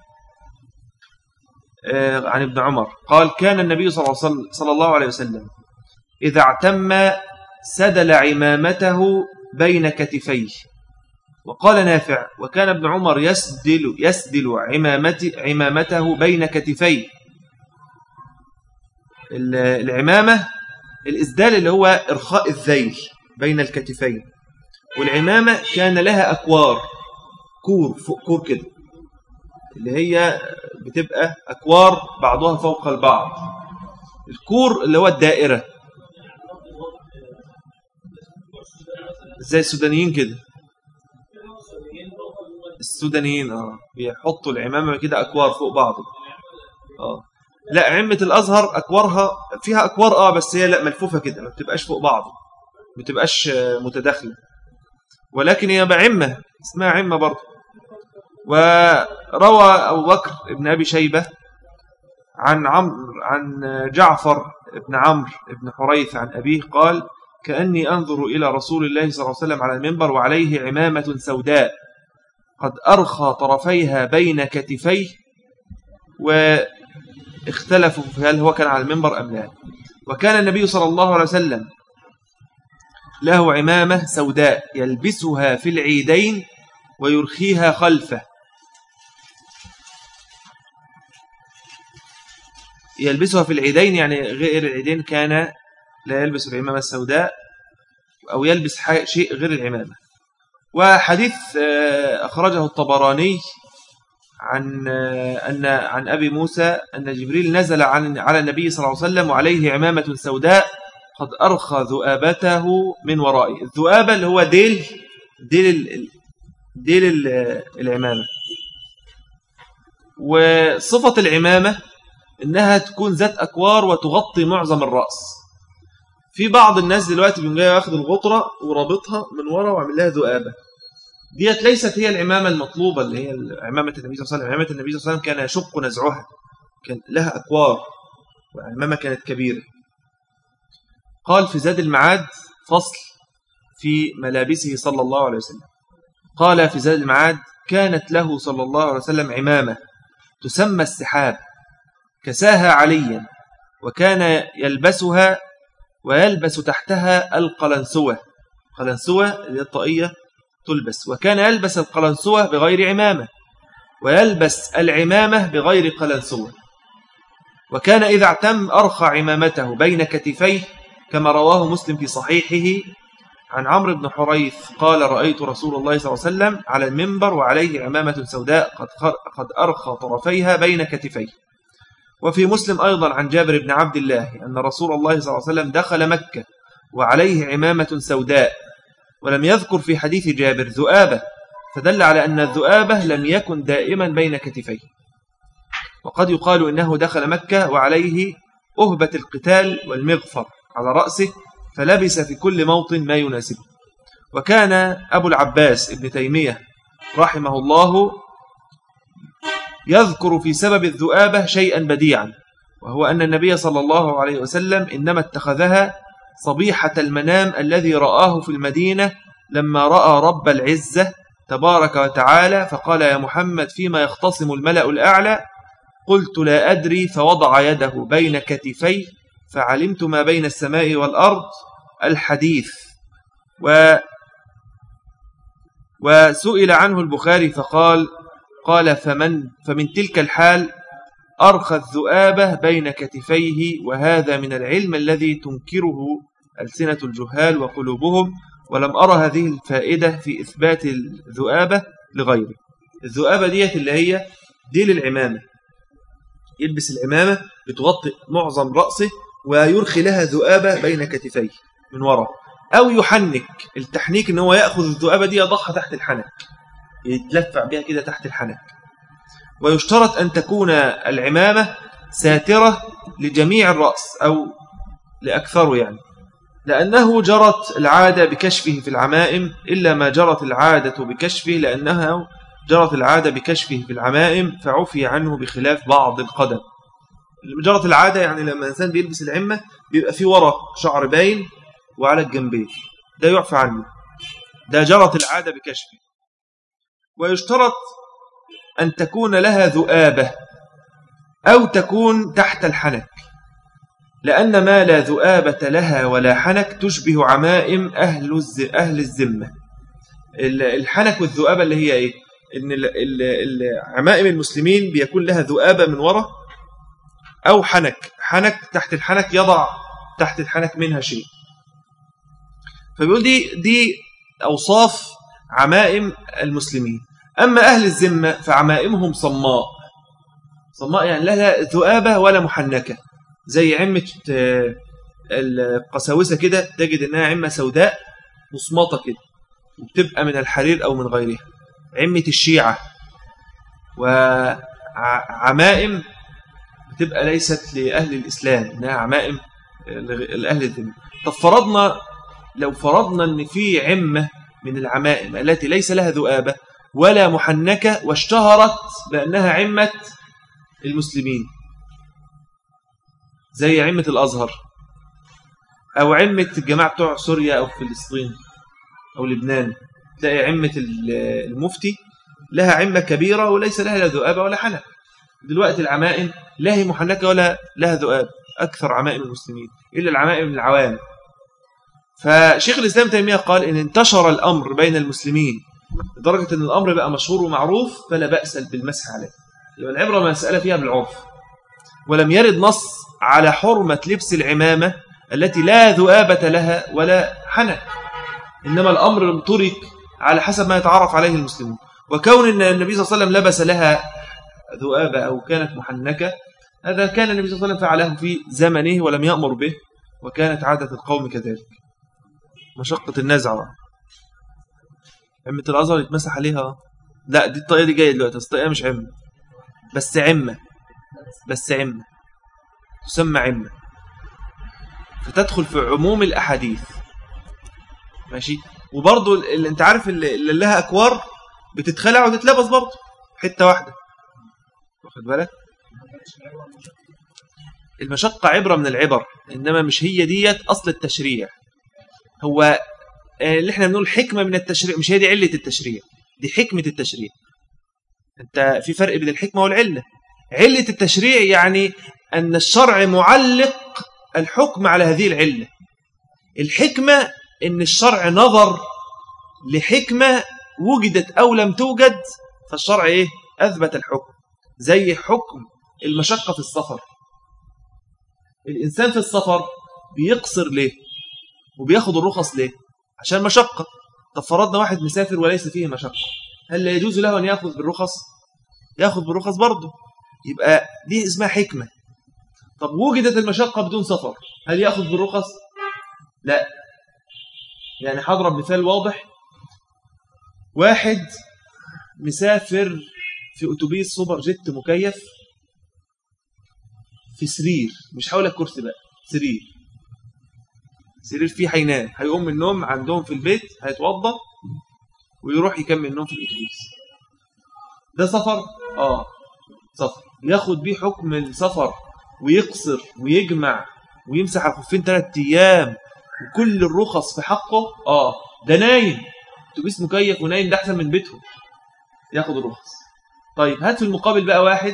عن ابن عمر قال كان النبي صلى الله عليه وسلم إذا اعتم سدل عمامته بين كتفيه وقال نافع وكان ابن عمر يسدل, يسدل عمامته بين كتفيه العمامة الإسدال اللي هو إرخاء الذيل بين الكتفين والعمامة كان لها أكوار كور فوق كور كده اللي هي بتبقى أكوار بعضها فوق البعض الكور اللي هو الدائرة زي السودانيين كده السودانيين اه بيحطوا العمامة كده أكوار فوق بعض اه لا عمة الأزهر أكوارها فيها أكوار اه بس هي لا ملفوفة كده ما بتبقاش فوق بعض ما بتبقاش متداخلة ولكن هي بعمة اسمها عمة برضه وروى أبو بكر ابن أبي شيبة عن عمرو عن جعفر ابن عمرو ابن حريث عن أبيه قال كأني أنظر إلى رسول الله صلى الله عليه وسلم على المنبر وعليه عمامة سوداء قد أرخى طرفيها بين كتفيه واختلفوا في هل هو كان على المنبر أم لا وكان النبي صلى الله عليه وسلم له عمامة سوداء يلبسها في العيدين ويرخيها خلفه يلبسها في العيدين يعني غير العيدين كان لا يلبس العمامة السوداء أو يلبس شيء غير العمامة وحديث آه، أخرجه الطبراني عن آه، أن عن أبي موسى أن جبريل نزل عن على النبي صلى الله عليه وسلم وعليه عمامة سوداء قد أرخى ذؤابته من ورائه الذؤابة اللي هو ديل ديل ديل العمامة وصفة العمامة إنها تكون ذات أكوار وتغطي معظم الرأس في بعض الناس دلوقتي بيقوم جاي واخد الغطرة ورابطها من ورا وعامل لها ذؤابة ديت ليست هي العمامة المطلوبة اللي هي عمامة النبي صلى الله عليه وسلم عمامة النبي صلى الله عليه وسلم كان يشق نزعها كان لها أكوار وعمامة كانت كبيرة قال في زاد المعاد فصل في ملابسه صلى الله عليه وسلم قال في زاد المعاد كانت له صلى الله عليه وسلم عمامة تسمى السحاب كساها عليا وكان يلبسها ويلبس تحتها القلنسوة قلنسوة اللي الطائية تلبس وكان يلبس القلنسوة بغير عمامة ويلبس العمامة بغير قلنسوة وكان إذا اعتم أرخى عمامته بين كتفيه كما رواه مسلم في صحيحه عن عمرو بن حريث قال رأيت رسول الله صلى الله عليه وسلم على المنبر وعليه عمامة سوداء قد, قد أرخى طرفيها بين كتفيه وفي مسلم أيضا عن جابر بن عبد الله أن رسول الله صلى الله عليه وسلم دخل مكة وعليه عمامة سوداء ولم يذكر في حديث جابر ذؤابة فدل على أن الذؤابة لم يكن دائما بين كتفيه وقد يقال إنه دخل مكة وعليه أهبة القتال والمغفر على رأسه فلبس في كل موطن ما يناسبه وكان أبو العباس ابن تيمية رحمه الله يذكر في سبب الذؤابة شيئا بديعا وهو أن النبي صلى الله عليه وسلم إنما اتخذها صبيحة المنام الذي رآه في المدينة لما رأى رب العزة تبارك وتعالى فقال يا محمد فيما يختصم الملأ الأعلى قلت لا أدري فوضع يده بين كتفي فعلمت ما بين السماء والأرض الحديث و وسئل عنه البخاري فقال قال فمن فمن تلك الحال أرخى الذؤابة بين كتفيه وهذا من العلم الذي تنكره ألسنة الجهال وقلوبهم ولم أرى هذه الفائدة في إثبات الذؤابة لغيره الذؤابة ديت اللي هي ديل العمامة يلبس العمامة بتغطي معظم رأسه ويرخي لها ذؤابة بين كتفيه من وراء أو يحنك التحنيك ان هو يأخذ الذؤابة دي يضعها تحت الحنك يتلفع بها كده تحت الحنك ويشترط أن تكون العمامة ساترة لجميع الرأس أو لأكثره يعني لأنه جرت العادة بكشفه في العمائم إلا ما جرت العادة بكشفه لأنها جرت العادة بكشفه في العمائم فعفي عنه بخلاف بعض القدم جرت العادة يعني لما الإنسان بيلبس العمة بيبقى في ورا شعر باين وعلى الجنبين ده يعفى عنه ده جرت العادة بكشفه ويشترط أن تكون لها ذؤابة أو تكون تحت الحنك لأن ما لا ذؤابة لها ولا حنك تشبه عمائم أهل أهل الذمة الحنك والذؤابة اللي هي إيه؟ إن عمائم المسلمين بيكون لها ذؤابة من وراء أو حنك حنك تحت الحنك يضع تحت الحنك منها شيء فبيقول دي دي أوصاف عمائم المسلمين أما أهل الذمة فعمائمهم صماء صماء يعني لا ذؤابة ولا محنكة زي عمة آه، القساوسة كده تجد أنها عمة سوداء مصمطة كده وبتبقى من الحرير أو من غيرها عمة الشيعة وعمائم بتبقى ليست لأهل الإسلام إنها عمائم لأهل الذمة طب فرضنا لو فرضنا أن في عمة من العمائم التي ليس لها ذؤابة ولا محنكة واشتهرت بأنها عمة المسلمين زي عمة الأزهر أو عمة الجماعة بتوع سوريا أو فلسطين أو لبنان تلاقي عمة المفتي لها عمة كبيرة وليس لها لا ذؤابة ولا حنك دلوقتي العمائم لا هي محنكة ولا لها ذؤاب أكثر عمائم المسلمين إلا العمائم العوام فشيخ الإسلام تيمية قال إن انتشر الأمر بين المسلمين لدرجة أن الأمر بقى مشهور ومعروف فلا بأس بالمسح عليه يبقى العبرة مسألة فيها بالعرف ولم يرد نص على حرمة لبس العمامة التي لا ذؤابة لها ولا حنك إنما الأمر ترك على حسب ما يتعرف عليه المسلمون وكون أن النبي صلى الله عليه وسلم لبس لها ذؤابة أو كانت محنكة هذا كان النبي صلى الله عليه وسلم فعله في زمنه ولم يأمر به وكانت عادة القوم كذلك مشقة النزعة عمة الأزهر يتمسح عليها لا دي الطاقية دي جاية دلوقتي الطاقية مش عمة بس عمة بس عمة تسمى عمة فتدخل في عموم الأحاديث ماشي وبرضو اللي انت عارف اللي, اللي لها أكوار بتتخلع وتتلبس برضو حتة واحدة واخد بالك المشقة عبرة من العبر إنما مش هي ديت أصل التشريع هو آه، اللي احنا بنقول حكمة من التشريع مش هي دي علة التشريع دي حكمة التشريع انت في فرق بين الحكمة والعلة علة التشريع يعني أن الشرع معلق الحكم على هذه العلة الحكمة أن الشرع نظر لحكمة وجدت أو لم توجد فالشرع إيه؟ أثبت الحكم زي حكم المشقة في السفر الإنسان في السفر بيقصر ليه وبياخد الرخص ليه عشان مشقة طب فرضنا واحد مسافر وليس فيه مشقة هل لا يجوز له أن يأخذ بالرخص يأخذ بالرخص برضه يبقى دي اسمها حكمة طب وجدت المشقة بدون سفر هل يأخذ بالرخص لا يعني هضرب مثال واضح واحد مسافر في أتوبيس سوبر جيت مكيف في سرير مش هقول لك كرسي بقى سرير سرير فيه هينام هيقوم من النوم عندهم في البيت هيتوضى ويروح يكمل نوم في الاتوبيس ده سفر اه سفر ياخد بيه حكم السفر ويقصر ويجمع ويمسح الخفين ثلاث ايام وكل الرخص في حقه اه ده نايم اتوبيس مكيف ونايم ده احسن من بيتهم ياخد الرخص طيب هات في المقابل بقى واحد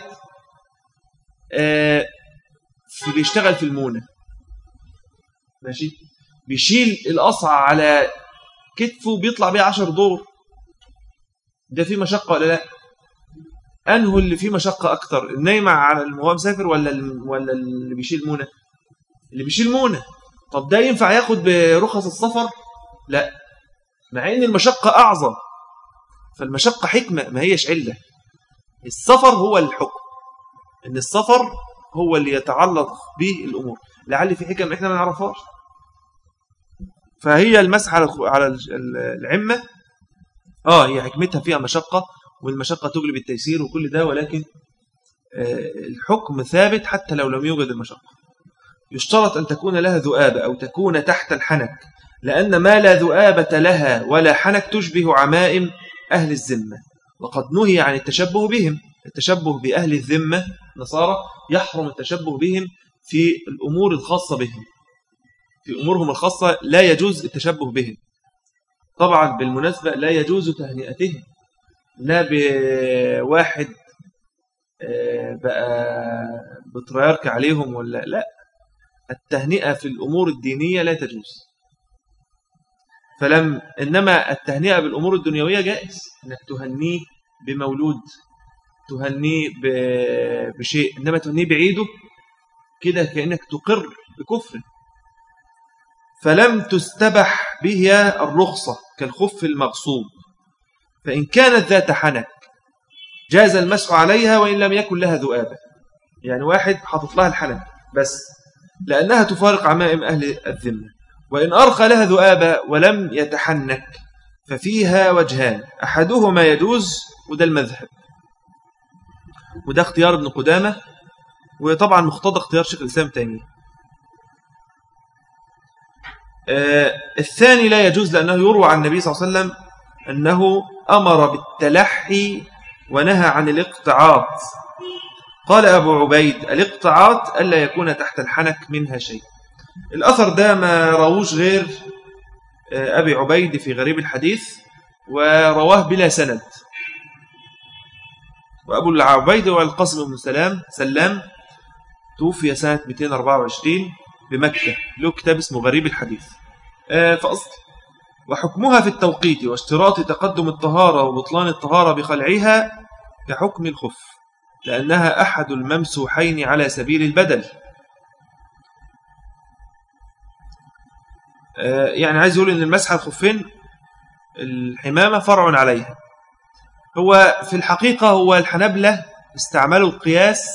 آه في بيشتغل في المونة ماشي بيشيل القصعة على كتفه وبيطلع بيه عشر دور ده فيه مشقة ولا لا أنه اللي فيه مشقة أكتر النايمة على هو مسافر ولا ولا اللي بيشيل مونة اللي بيشيل مونة طب ده ينفع ياخد برخص السفر لا مع ان المشقة أعظم فالمشقة حكمة ما هيش علة السفر هو الحكم ان السفر هو اللي يتعلق به الأمور لعل في حكم احنا ما نعرفهاش فهي المسح على العمة اه هي حكمتها فيها مشقة والمشقة تجلب التيسير وكل ده ولكن آه، الحكم ثابت حتى لو لم يوجد المشقة يشترط أن تكون لها ذؤابة أو تكون تحت الحنك لأن ما لا ذؤابة لها ولا حنك تشبه عمائم أهل الذمة وقد نهي عن التشبه بهم التشبه بأهل الذمة نصارى يحرم التشبه بهم في الأمور الخاصة بهم في أمورهم الخاصة لا يجوز التشبه بهم طبعا بالمناسبة لا يجوز تهنئتهم لا بواحد آه، بقى بتريارك عليهم ولا لا التهنئة في الأمور الدينية لا تجوز فلم إنما التهنئة بالأمور الدنيوية جائز أنك تهنيه بمولود تهنيه بشيء إنما تهنيه بعيده كده كأنك تقر بكفر فلم تستبح بها الرخصة كالخف المغصوب فإن كانت ذات حنك جاز المسح عليها وإن لم يكن لها ذؤابة يعني واحد حطت لها الحنك بس لأنها تفارق عمائم أهل الذمة وإن أرخى لها ذؤابة ولم يتحنك ففيها وجهان أحدهما يجوز وده المذهب وده اختيار ابن قدامة وطبعا مقتضى اختيار شيخ الإسلام تيمية آه الثاني لا يجوز لأنه يروى عن النبي صلى الله عليه وسلم أنه أمر بالتلحي ونهى عن الاقتعاط قال أبو عبيد الاقتعاط ألا يكون تحت الحنك منها شيء الأثر ده ما رووش غير آه، أبي عبيد في غريب الحديث ورواه بلا سند وأبو العبيد هو القاسم بن سلام سلام توفي سنة 224 بمكة له كتاب اسمه غريب الحديث آه، فأصل وحكمها في التوقيت واشتراط تقدم الطهارة وبطلان الطهارة بخلعها كحكم الخف لأنها أحد الممسوحين على سبيل البدل آه، يعني عايز يقول ان المسح الخفين الحمامة فرع عليها هو في الحقيقة هو الحنبلة استعملوا القياس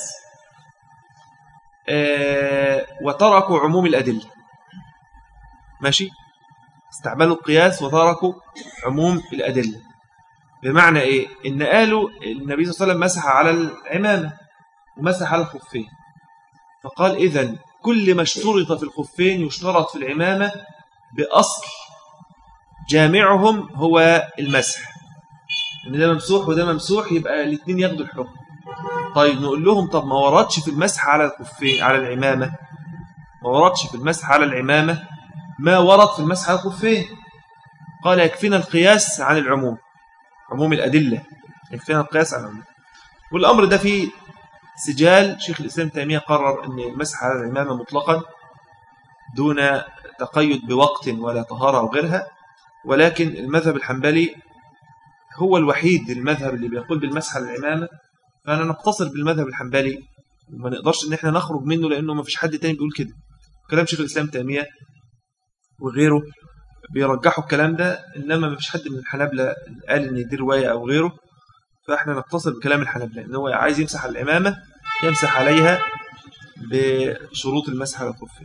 آه، وتركوا عموم الأدلة ماشي استعملوا القياس وتركوا عموم الأدلة بمعنى إيه إن قالوا النبي صلى الله عليه وسلم مسح على العمامة ومسح على الخفين فقال إذن كل ما اشترط في الخفين يشترط في العمامة بأصل جامعهم هو المسح ان ده ممسوح وده ممسوح يبقى الاثنين ياخدوا الحكم طيب نقول لهم طب ما وردش في المسح على الخفين على العمامة ما وردش في المسح على العمامة ما ورد في المسح على الخفين قال يكفينا القياس عن العموم عموم الأدلة يكفينا القياس عن العموم والأمر ده فيه سجال شيخ الإسلام تيمية قرر أن المسح على العمامة مطلقا دون تقيد بوقت ولا طهارة أو غيرها ولكن المذهب الحنبلي هو الوحيد المذهب اللي بيقول بالمسح على العمامة فأنا نقتصر بالمذهب الحنبلي وما نقدرش ان احنا نخرج منه لانه ما فيش حد تاني بيقول كده كلام شيخ الاسلام تيميه وغيره بيرجحوا الكلام ده انما ما فيش حد من الحنابلة قال ان دي روايه او غيره فاحنا نقتصر بكلام الحنابلة ان هو عايز يمسح على الامامه يمسح عليها بشروط المسح على الخفين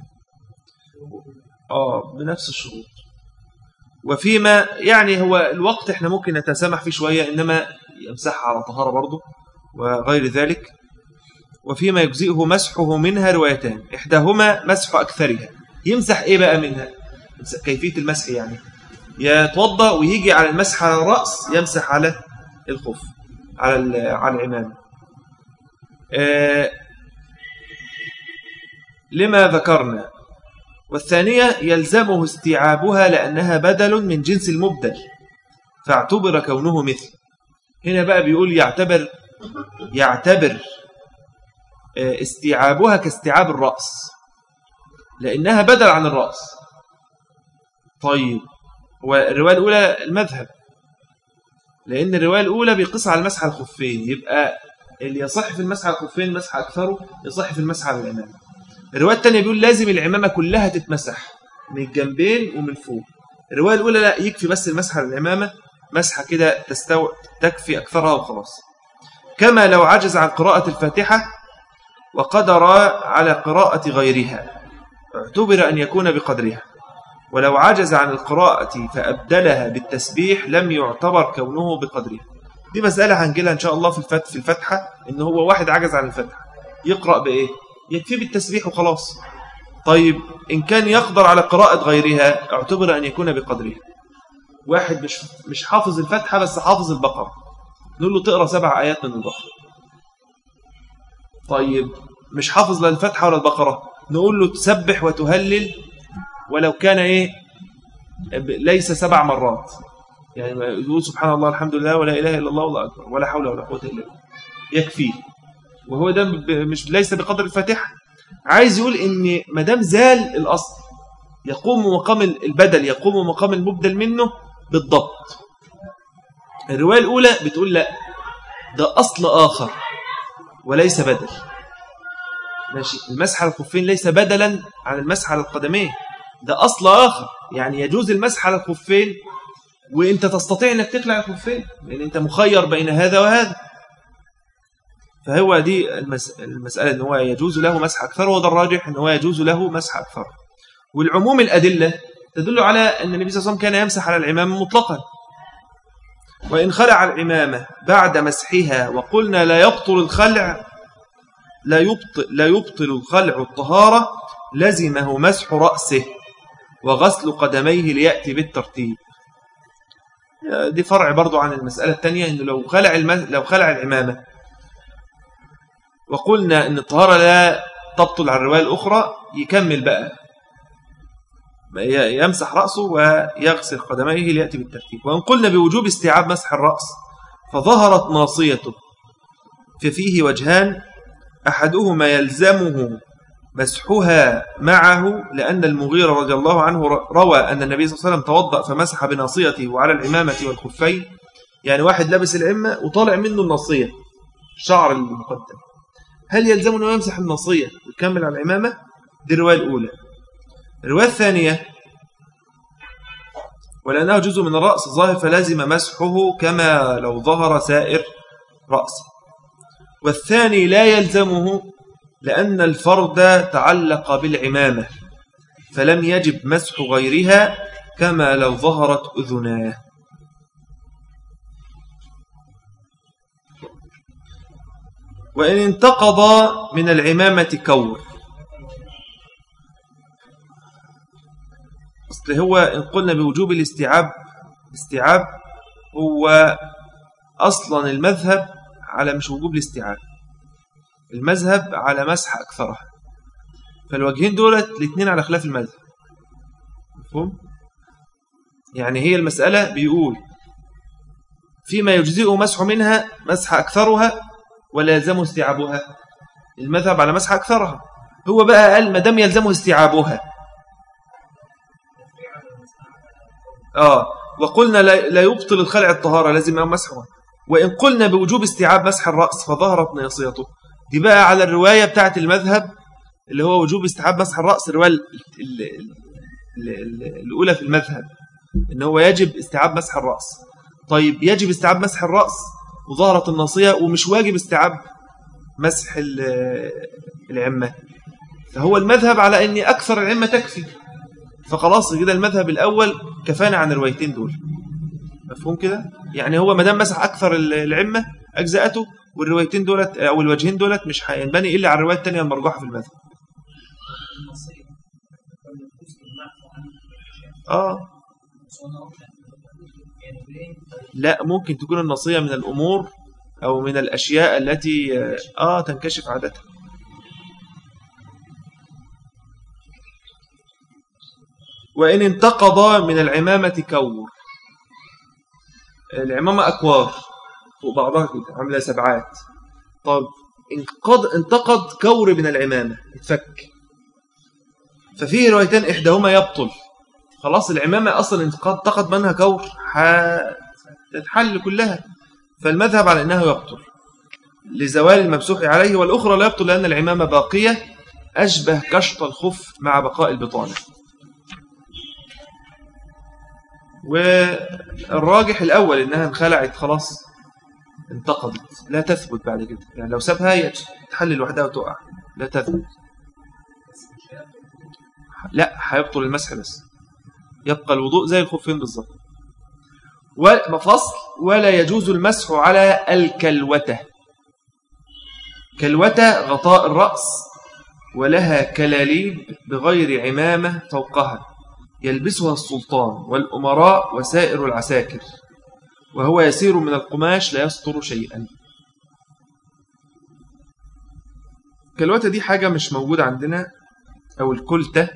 اه بنفس الشروط وفيما يعني هو الوقت احنا ممكن نتسامح فيه شويه انما يمسحها على طهاره برضه وغير ذلك وفيما يجزئه مسحه منها روايتان إحداهما مسح أكثرها يمسح إيه بقى منها كيفية المسح يعني يتوضأ ويجي على المسح على الرأس يمسح على الخف على على العمامة آه لما ذكرنا والثانية يلزمه استيعابها لأنها بدل من جنس المبدل فاعتبر كونه مثل هنا بقى بيقول يعتبر يعتبر آه، استيعابها كاستيعاب الرأس لأنها بدل عن الرأس طيب والرواية الأولى المذهب لأن الرواية الأولى بيقص على المسح الخفين يبقى اللي يصح في المسح على الخفين مسح أكثره يصح في المسح على العمامة الرواية الثانية بيقول لازم العمامة كلها تتمسح من الجنبين ومن فوق الرواية الأولى لا يكفي بس المسح على العمامة مسحة كده تستو... تكفي أكثرها وخلاص كما لو عجز عن قراءة الفاتحة وقدر على قراءة غيرها اعتبر أن يكون بقدرها ولو عجز عن القراءة فأبدلها بالتسبيح لم يعتبر كونه بقدرها دي مسألة هنجيلها إن شاء الله في الفتح في الفتحة إن هو واحد عجز عن الفتحة يقرأ بإيه يكفي بالتسبيح وخلاص طيب إن كان يقدر على قراءة غيرها اعتبر أن يكون بقدرها واحد مش مش حافظ الفتحة بس حافظ البقرة نقول له تقرأ سبع آيات من البقرة طيب مش حافظ لا الفتحة ولا البقرة نقول له تسبح وتهلل ولو كان ايه ليس سبع مرات يعني يقول سبحان الله الحمد لله ولا إله إلا الله والله أكبر ولا حول ولا قوة إلا بالله يكفي وهو ده مش ليس بقدر الفاتحة عايز يقول ان ما دام زال الأصل يقوم مقام البدل يقوم مقام المبدل منه بالضبط الرواية الأولى بتقول لا ده أصل آخر وليس بدل ماشي المسح على الخفين ليس بدلا عن المسح على القدمين ده أصل آخر يعني يجوز المسح على الخفين وانت تستطيع انك تقلع الخفين لان انت مخير بين هذا وهذا فهو دي المس... المسألة ان هو يجوز له مسح أكثر وده الراجح ان هو يجوز له مسح أكثر والعموم الأدلة تدل على أن النبي صلى الله عليه وسلم كان يمسح على العمامة مطلقا وإن خلع العمامة بعد مسحها وقلنا لا يبطل الخلع لا يبطل, لا يبطل خلع الطهارة لزمه مسح رأسه وغسل قدميه ليأتي بالترتيب دي فرع برضو عن المسألة الثانية إنه لو خلع لو خلع العمامة وقلنا إن الطهارة لا تبطل على الرواية الأخرى يكمل بقى يمسح رأسه ويغسل قدميه ليأتي بالترتيب وإن قلنا بوجوب استيعاب مسح الرأس فظهرت ناصيته ففيه وجهان أحدهما يلزمه مسحها معه لأن المغيرة رضي الله عنه روى أن النبي صلى الله عليه وسلم توضأ فمسح بناصيته وعلى العمامة والخفين يعني واحد لابس العمة وطالع منه الناصية الشعر المقدم هل يلزمه أنه يمسح الناصية ويكمل على العمامة دي الرواية الأولى الرواية الثانية ولأنه جزء من الرأس الظاهر فلازم مسحه كما لو ظهر سائر رأسه والثاني لا يلزمه لأن الفرد تعلق بالعمامة فلم يجب مسح غيرها كما لو ظهرت أذناه وإن انتقض من العمامة كور هو إن قلنا بوجوب الاستيعاب استيعاب هو أصلا المذهب على مش وجوب الاستيعاب المذهب على مسح أكثرها فالوجهين دولت الاثنين على خلاف المذهب مفهوم؟ يعني هي المسألة بيقول فيما يجزئ مسح منها مسح أكثرها ولا يلزمه استيعابها المذهب على مسح أكثرها هو بقى قال ما دام يلزمه استيعابها آه وقلنا لا يبطل الخلع الطهارة لازم مسحها وإن قلنا بوجوب استيعاب مسح الرأس فظهرت ناصيته دي بقى على الرواية بتاعت المذهب اللي هو وجوب استيعاب مسح الرأس الرواية الأولى في المذهب إن هو يجب استيعاب مسح الرأس طيب يجب استيعاب مسح الرأس وظهرت الناصية ومش واجب استيعاب مسح العمة فهو المذهب على أن أكثر العمة تكفي فخلاص كده المذهب الأول كفانا عن الروايتين دول مفهوم كده يعني هو ما دام مسح أكثر العمة أجزاءته والروايتين دولت أو الوجهين دولت مش هينبني إلا على الرواية الثانية المرجوحة في المذهب آه لا ممكن تكون النصية من الأمور أو من الأشياء التي آه تنكشف عادتها وإن انتقض من العمامة كور العمامة أكوار فوق بعضها كده عاملة سبعات طب انقض انتقض كور من العمامة اتفك ففيه روايتان إحداهما يبطل خلاص العمامة أصلا انتقض منها كور تتحل كلها فالمذهب على أنه يبطل لزوال الممسوح عليه والأخرى لا يبطل لأن العمامة باقية أشبه كشط الخف مع بقاء البطانة والراجح الأول إنها انخلعت خلاص انتقضت لا تثبت بعد كده يعني لو سابها تحل لوحدها وتقع لا تثبت لا هيبطل المسح بس يبقى الوضوء زي الخفين بالظبط وفصل ولا يجوز المسح على الكلوته كلوته غطاء الرأس ولها كلاليب بغير عمامة فوقها يلبسها السلطان والأمراء وسائر العساكر وهو يسير من القماش لا يستر شيئا كالوتة دي حاجة مش موجودة عندنا أو الكلتة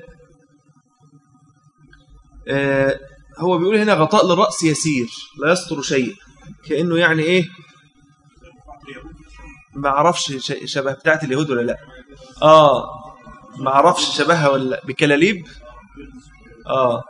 آه هو بيقول هنا غطاء للرأس يسير لا يستر شيء كأنه يعني إيه ما عرفش شبه بتاعت اليهود ولا لا آه ما عرفش شبهها ولا بكلاليب آه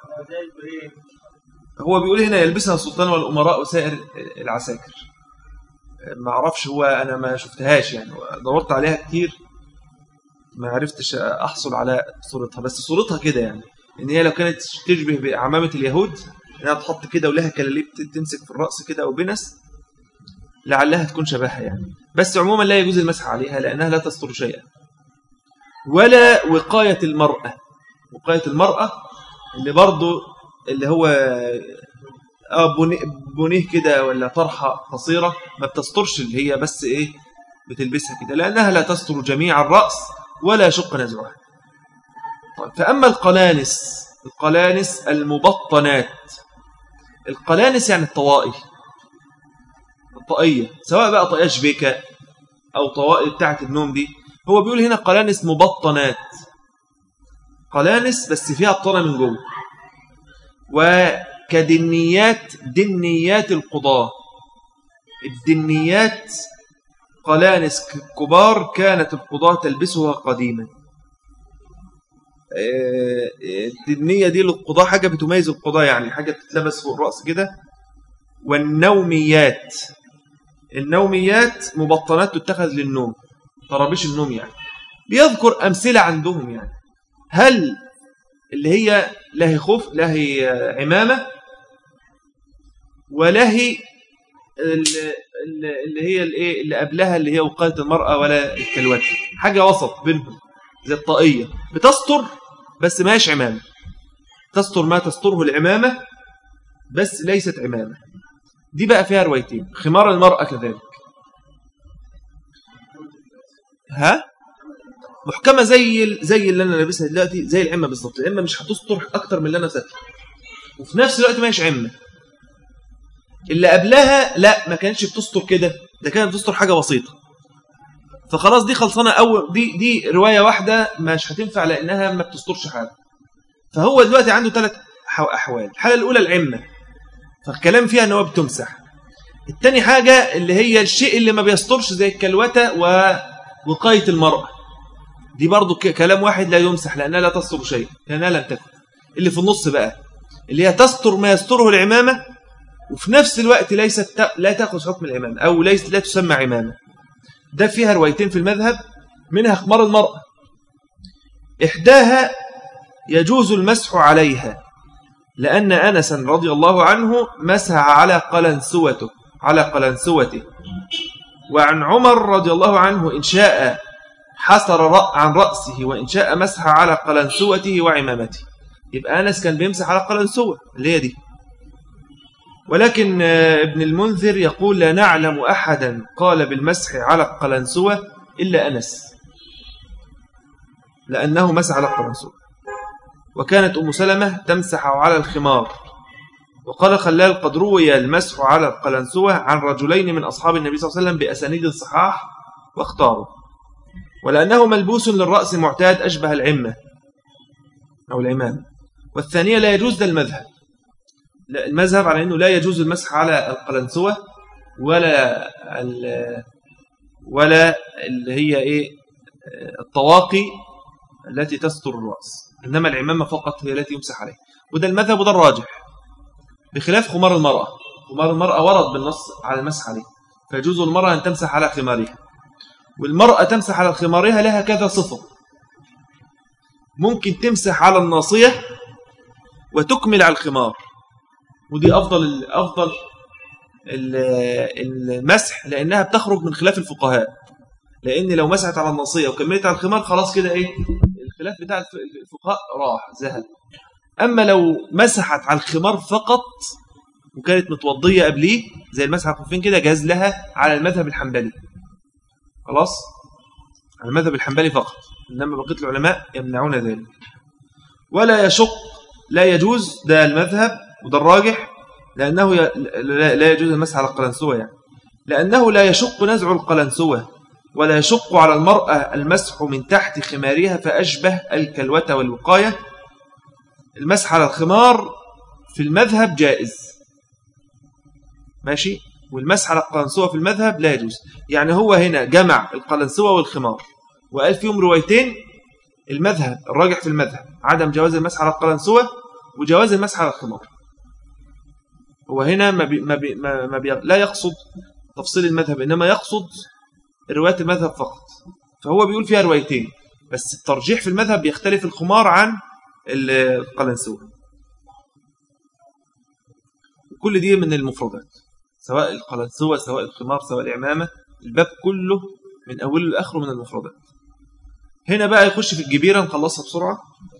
هو بيقول هنا يلبسها السلطان والأمراء وسائر العساكر ما اعرفش هو أنا ما شفتهاش يعني دورت عليها كتير ما عرفتش أحصل على صورتها بس صورتها كده يعني إن هي لو كانت تشبه بعمامة اليهود إنها تحط كده ولها كلاليب تمسك في الرأس كده أو بنس لعلها تكون شبهها يعني بس عموما لا يجوز المسح عليها لأنها لا تستر شيئا ولا وقاية المرأة وقاية المرأة اللي برضو اللي هو اه بنيه كده ولا طرحة قصيرة ما بتسترش اللي هي بس ايه بتلبسها كده لأنها لا تستر جميع الرأس ولا يشق نزعها طيب فأما القلانس القلانس المبطنات القلانس يعني الطوائي الطائية سواء بقى طائية شبيكة أو طوائي بتاعت النوم دي هو بيقول هنا قلانس مبطنات قلانس بس فيها بطنة من جوه وكدنيات دنيات القضاة الدنيات قلانس كبار كانت القضاة تلبسها قديما آه، الدنية دي للقضاة حاجة بتميز القضاة يعني حاجة تتلبس فوق الرأس كده والنوميات النوميات مبطنات تتخذ للنوم طرابيش النوم يعني بيذكر أمثلة عندهم يعني هل اللي هي لا هي خوف لا هي عمامة ولا هي اللي هي الايه اللي قبلها اللي هي وقايه المراه ولا الكلوات حاجه وسط بينهم زي الطاقيه بتستر بس ما هيش عمامه تستر ما تستره العمامه بس ليست عمامه دي بقى فيها روايتين خمار المراه كذلك ها محكمة زي زي اللي أنا لابسها دلوقتي زي العمة بالظبط العمة مش هتستر أكتر من اللي أنا ساتر وفي نفس الوقت ما هيش عمة اللي قبلها لا ما كانش بتستر كده ده كانت بتستر حاجة بسيطة فخلاص دي خلصانة أول دي دي رواية واحدة مش هتنفع لأنها ما بتسترش حاجة فهو دلوقتي عنده ثلاث أحوال الحالة الأولى العمة فالكلام فيها أنه بتمسح التاني حاجة اللي هي الشيء اللي ما بيسترش زي الكلوتة ووقاية المرأة دي برضو كلام واحد لا يمسح لأنها لا تستر شيء لأنها لم تكن اللي في النص بقى اللي هي تستر ما يستره العمامة وفي نفس الوقت ليست لا تأخذ حكم العمامة أو ليست لا تسمى عمامة ده فيها روايتين في المذهب منها خمار المرأة إحداها يجوز المسح عليها لأن أنسا رضي الله عنه مسح على قلنسوته على قلنسوته وعن عمر رضي الله عنه إن شاء حسر عن رأسه وإن شاء مسح على قلنسوته وعمامته يبقى أنس كان بيمسح على قلنسوة اللي هي دي ولكن آه، ابن المنذر يقول لا نعلم أحدا قال بالمسح على القلنسوة إلا أنس لأنه مسح على القلنسوة وكانت أم سلمة تمسح على الخمار وقال خلال قد روي المسح على القلنسوة عن رجلين من أصحاب النبي صلى الله عليه وسلم بأسانيد الصحاح واختاروا ولأنه ملبوس للرأس معتاد أشبه العمة أو العمام والثانية لا يجوز المذهب المذهب على أنه لا يجوز المسح على القلنسوة ولا ولا اللي هي إيه الطواقي التي تستر الرأس إنما العمامة فقط هي التي يمسح عليها وده المذهب وده الراجح بخلاف خمار المرأة خمار المرأة ورد بالنص على المسح عليه فيجوز المرأة أن تمسح على خمارها والمرأة تمسح على خمارها لها كذا صفة ممكن تمسح على الناصية وتكمل على الخمار ودي أفضل أفضل المسح لأنها بتخرج من خلاف الفقهاء لأن لو مسحت على الناصية وكملت على الخمار خلاص كده إيه الخلاف بتاع الفقهاء راح ذهب أما لو مسحت على الخمار فقط وكانت متوضية قبليه زي المسح على الخفين كده جاز لها على المذهب الحنبلي خلاص على المذهب الحنبلي فقط إنما بقية العلماء يمنعون ذلك ولا يشق لا يجوز ده المذهب وده الراجح لأنه لا يجوز المسح على القلنسوة يعني لأنه لا يشق نزع القلنسوة ولا يشق على المرأة المسح من تحت خمارها فأشبه الكلوة والوقاية المسح على الخمار في المذهب جائز ماشي والمسح على القلنسوة في المذهب لا يجوز يعني هو هنا جمع القلنسوة والخمار وقال فيهم روايتين المذهب الراجح في المذهب عدم جواز المسح على القلنسوة وجواز المسح على الخمار هو هنا ما بي ما بي ما بي لا يقصد تفصيل المذهب إنما يقصد روايات المذهب فقط فهو بيقول فيها روايتين بس الترجيح في المذهب يختلف الخمار عن القلنسوة كل دي من المفردات سواء القلنسوة سواء الخمار سواء العمامة الباب كله من أوله لآخره من المفردات هنا بقى يخش في الجبيرة نخلصها بسرعة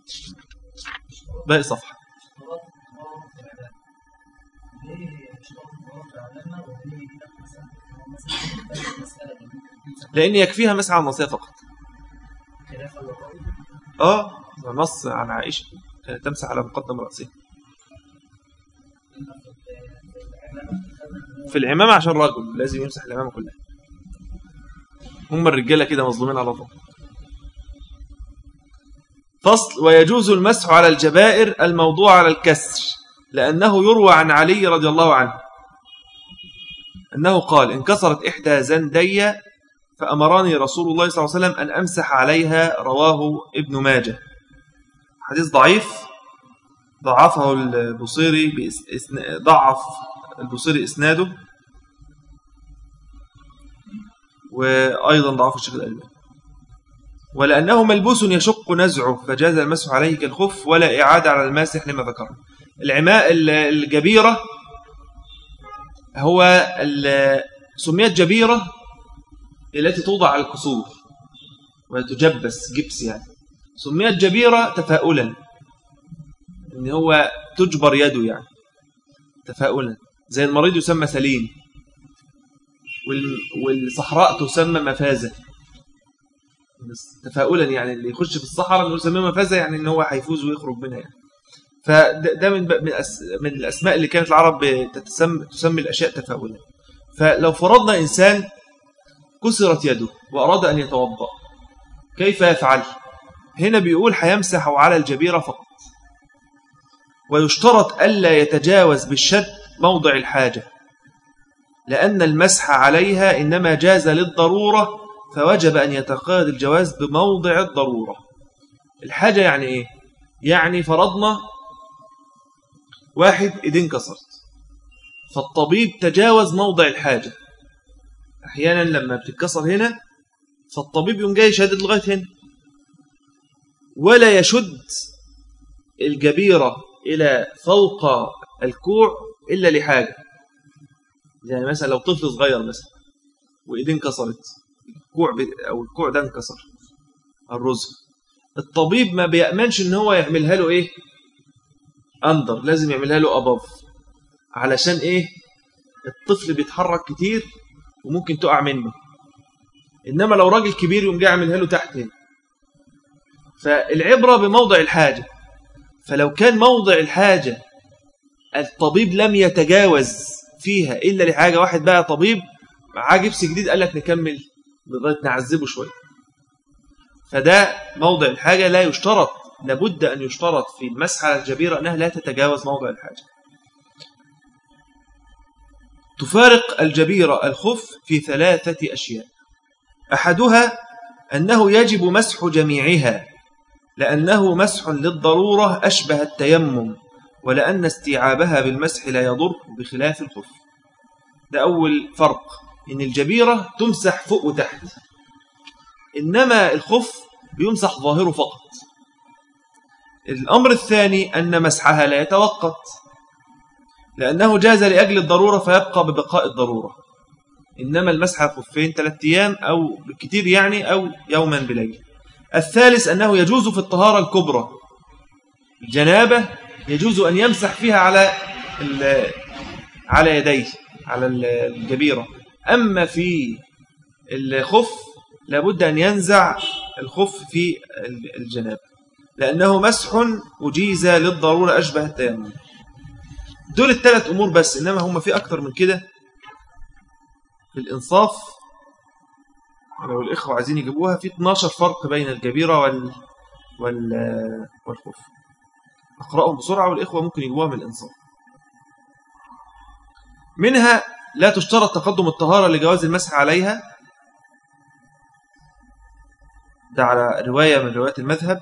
باقي صفحة لأن يكفيها مسعى النصية فقط اه نص عن عائشة كانت تمسح على مقدم رأسها في العمامة عشان راجل لازم يمسح العمامة كلها هم الرجالة كده مظلومين على طول فصل ويجوز المسح على الجبائر الموضوع على الكسر لأنه يروى عن علي رضي الله عنه أنه قال انكسرت إحدى زندي فأمرني رسول الله صلى الله عليه وسلم أن أمسح عليها رواه ابن ماجه حديث ضعيف ضعفه البصيري ضعف البصيري إسناده وأيضا ضعف الشيخ الألباني ولأنه ملبوس يشق نزعه فجاز المسح عليه كالخف ولا إعادة على الماسح لما ذكر العماء الجبيرة هو سميت جبيرة التي توضع على الكسور وتجبس جبس يعني سميت جبيرة تفاؤلا ان هو تجبر يده يعني تفاؤلا زي المريض يسمى سليم والصحراء تسمى مفازة تفاؤلا يعني اللي يخش في الصحراء انه يسميه مفازة يعني ان هو هيفوز ويخرج منها يعني فده من من الاسماء اللي كانت العرب تسمي تسمي الاشياء تفاؤلا فلو فرضنا انسان كسرت يده واراد ان يتوضا كيف يفعل هنا بيقول هيمسح على الجبيره فقط ويشترط الا يتجاوز بالشد موضع الحاجه لان المسح عليها انما جاز للضروره فوجب ان يتقيد الجواز بموضع الضروره الحاجه يعني ايه يعني فرضنا واحد ايدين كسرت فالطبيب تجاوز موضع الحاجة احيانا لما بتتكسر هنا فالطبيب يوم جاي شادد لغايه هنا ولا يشد الجبيرة إلى فوق الكوع إلا لحاجة يعني مثلا لو طفل صغير مثلا وإيدين كسرت الكوع أو الكوع ده انكسر الرزق الطبيب ما بيأمنش إن هو يعملها له إيه اندر لازم يعملها له اباف علشان ايه الطفل بيتحرك كتير وممكن تقع منه انما لو راجل كبير يقوم جاي يعملها له تحت هنا فالعبره بموضع الحاجه فلو كان موضع الحاجه الطبيب لم يتجاوز فيها الا لحاجه واحد بقى طبيب معاه جبس جديد قال لك نكمل لغايه نعذبه شويه فده موضع الحاجه لا يشترط لابد أن يشترط في المسح على الجبيرة أنها لا تتجاوز موضع الحاجة تفارق الجبيرة الخف في ثلاثة أشياء أحدها أنه يجب مسح جميعها لأنه مسح للضرورة أشبه التيمم ولأن استيعابها بالمسح لا يضر بخلاف الخف ده أول فرق إن الجبيرة تمسح فوق وتحت إنما الخف بيمسح ظاهره فقط الأمر الثاني أن مسحها لا يتوقت لأنه جاز لأجل الضرورة فيبقى ببقاء الضرورة إنما المسح الخفين ثلاثة أيام أو بالكثير يعني أو يوما بليل الثالث أنه يجوز في الطهارة الكبرى الجنابة يجوز أن يمسح فيها على على يديه على الجبيرة أما في الخف لابد أن ينزع الخف في الجنابة لأنه مسح أجيز للضرورة أشبه التيمم دول الثلاث أمور بس إنما هم في أكتر من كده في الإنصاف لو الإخوة عايزين يجيبوها في 12 فرق بين الجبيرة وال... وال... والخف أقرأهم بسرعة والإخوة ممكن يجيبوها من الإنصاف منها لا تشترط تقدم الطهارة لجواز المسح عليها ده على رواية من روايات المذهب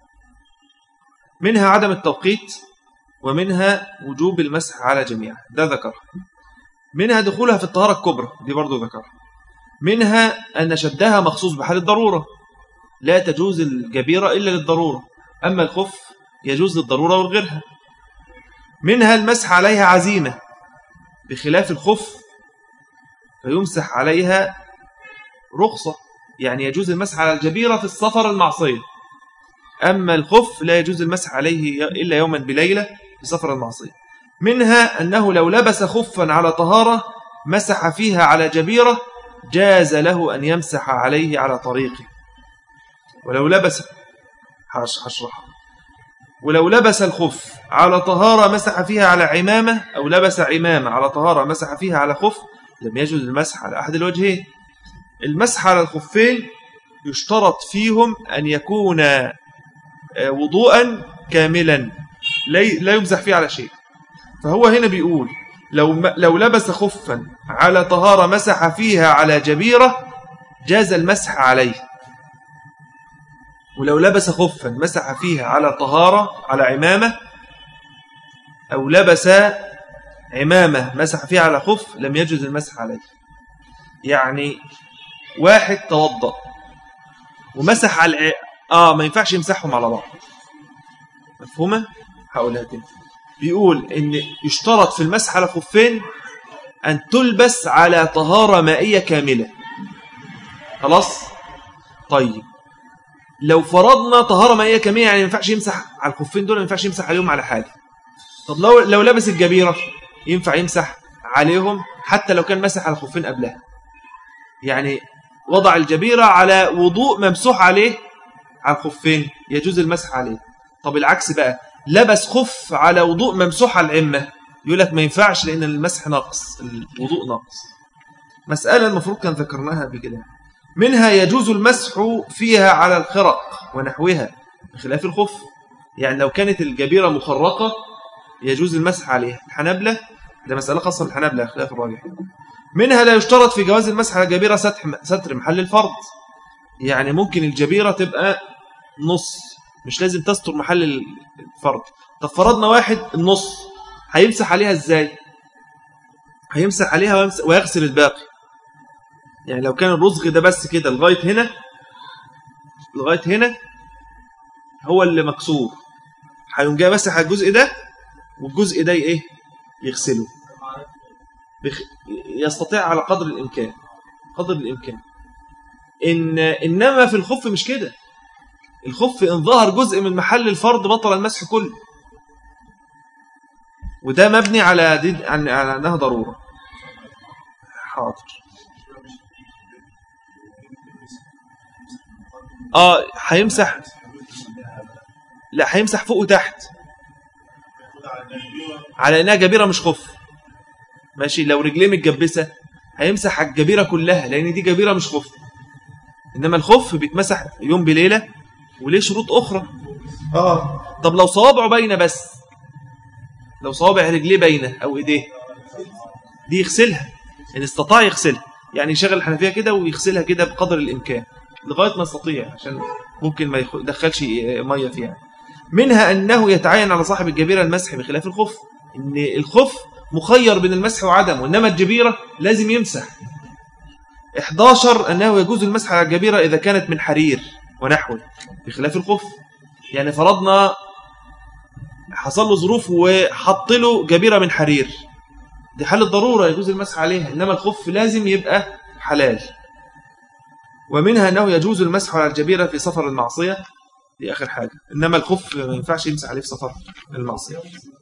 منها عدم التوقيت ومنها وجوب المسح على جميعها ده ذكر منها دخولها في الطهارة الكبرى دي برضو ذكر منها أن شدها مخصوص بحال الضرورة لا تجوز الجبيرة إلا للضرورة أما الخف يجوز للضرورة والغيرها منها المسح عليها عزيمة بخلاف الخف فيمسح عليها رخصة يعني يجوز المسح على الجبيرة في السفر المعصية أما الخف لا يجوز المسح عليه إلا يوما بليلة بسفر المعصية منها أنه لو لبس خفا على طهارة مسح فيها على جبيرة جاز له أن يمسح عليه على طريقه ولو لبس هشرحها ولو لبس الخف على طهارة مسح فيها على عمامة أو لبس عمامة على طهارة مسح فيها على خف لم يجوز المسح على أحد الوجهين المسح على الخفين يشترط فيهم أن يكون آه، وضوءا كاملا لا يمزح فيه على شيء فهو هنا بيقول لو لو لبس خفا على طهارة مسح فيها على جبيرة جاز المسح عليه ولو لبس خفا مسح فيها على طهارة على عمامة أو لبس عمامة مسح فيها على خف لم يجوز المسح عليه يعني واحد توضأ ومسح على اه ما ينفعش يمسحهم على بعض مفهومه هقولها تاني بيقول ان يشترط في المسح على خفين ان تلبس على طهاره مائيه كامله خلاص طيب لو فرضنا طهاره مائيه كامله يعني ما ينفعش يمسح على الخفين دول ما ينفعش يمسح عليهم على حاجه طب لو لو لبس الجبيره ينفع يمسح عليهم حتى لو كان مسح على الخفين قبلها يعني وضع الجبيره على وضوء ممسوح عليه على الخفين يجوز المسح عليه طب العكس بقى لبس خف على وضوء ممسوح على العمة يقول لك ما ينفعش لأن المسح ناقص الوضوء ناقص مسألة المفروض كان ذكرناها بكده منها يجوز المسح فيها على الخرق ونحوها بخلاف الخف يعني لو كانت الجبيرة مخرقة يجوز المسح عليها الحنبلة ده مسألة خاصة بالحنبلة خلاف الراجح منها لا يشترط في جواز المسح على الجبيرة ستر محل الفرض يعني ممكن الجبيرة تبقى نص مش لازم تستر محل الفرض طب فرضنا واحد النص هيمسح عليها ازاي هيمسح عليها ويغسل الباقي يعني لو كان الرزغ ده بس كده لغاية هنا لغاية هنا هو اللي مكسور هيقوم جاي مسح على الجزء ده والجزء ده ايه يغسله بخ... يستطيع على قدر الامكان قدر الامكان ان انما في الخف مش كده الخف ان ظهر جزء من محل الفرض بطل المسح كله وده مبني على دي على انها ضروره حاضر اه هيمسح لا هيمسح فوق وتحت على انها جبيره مش خف ماشي لو رجليه متجبسه هيمسح على الجبيره كلها لان دي جبيره مش خف انما الخف بيتمسح يوم بليله وليه شروط اخرى اه طب لو صوابعه باينه بس لو صوابع رجليه باينه او ايديه دي يغسلها ان استطاع يغسلها يعني يشغل الحنفيه كده ويغسلها كده بقدر الامكان لغايه ما يستطيع عشان ممكن ما يدخلش ميه فيها منها انه يتعين على صاحب الجبيره المسح بخلاف الخف ان الخف مخير بين المسح وعدمه انما الجبيره لازم يمسح 11 انه يجوز المسح على الجبيره اذا كانت من حرير ونحوه بخلاف الخف يعني فرضنا حصل له ظروف وحط له جبيره من حرير دي حال الضروره يجوز المسح عليها انما الخف لازم يبقى حلال ومنها أنه يجوز المسح على الجبيرة في سفر المعصية دي آخر حاجة إنما الخف ما ينفعش يمسح عليه في سفر المعصية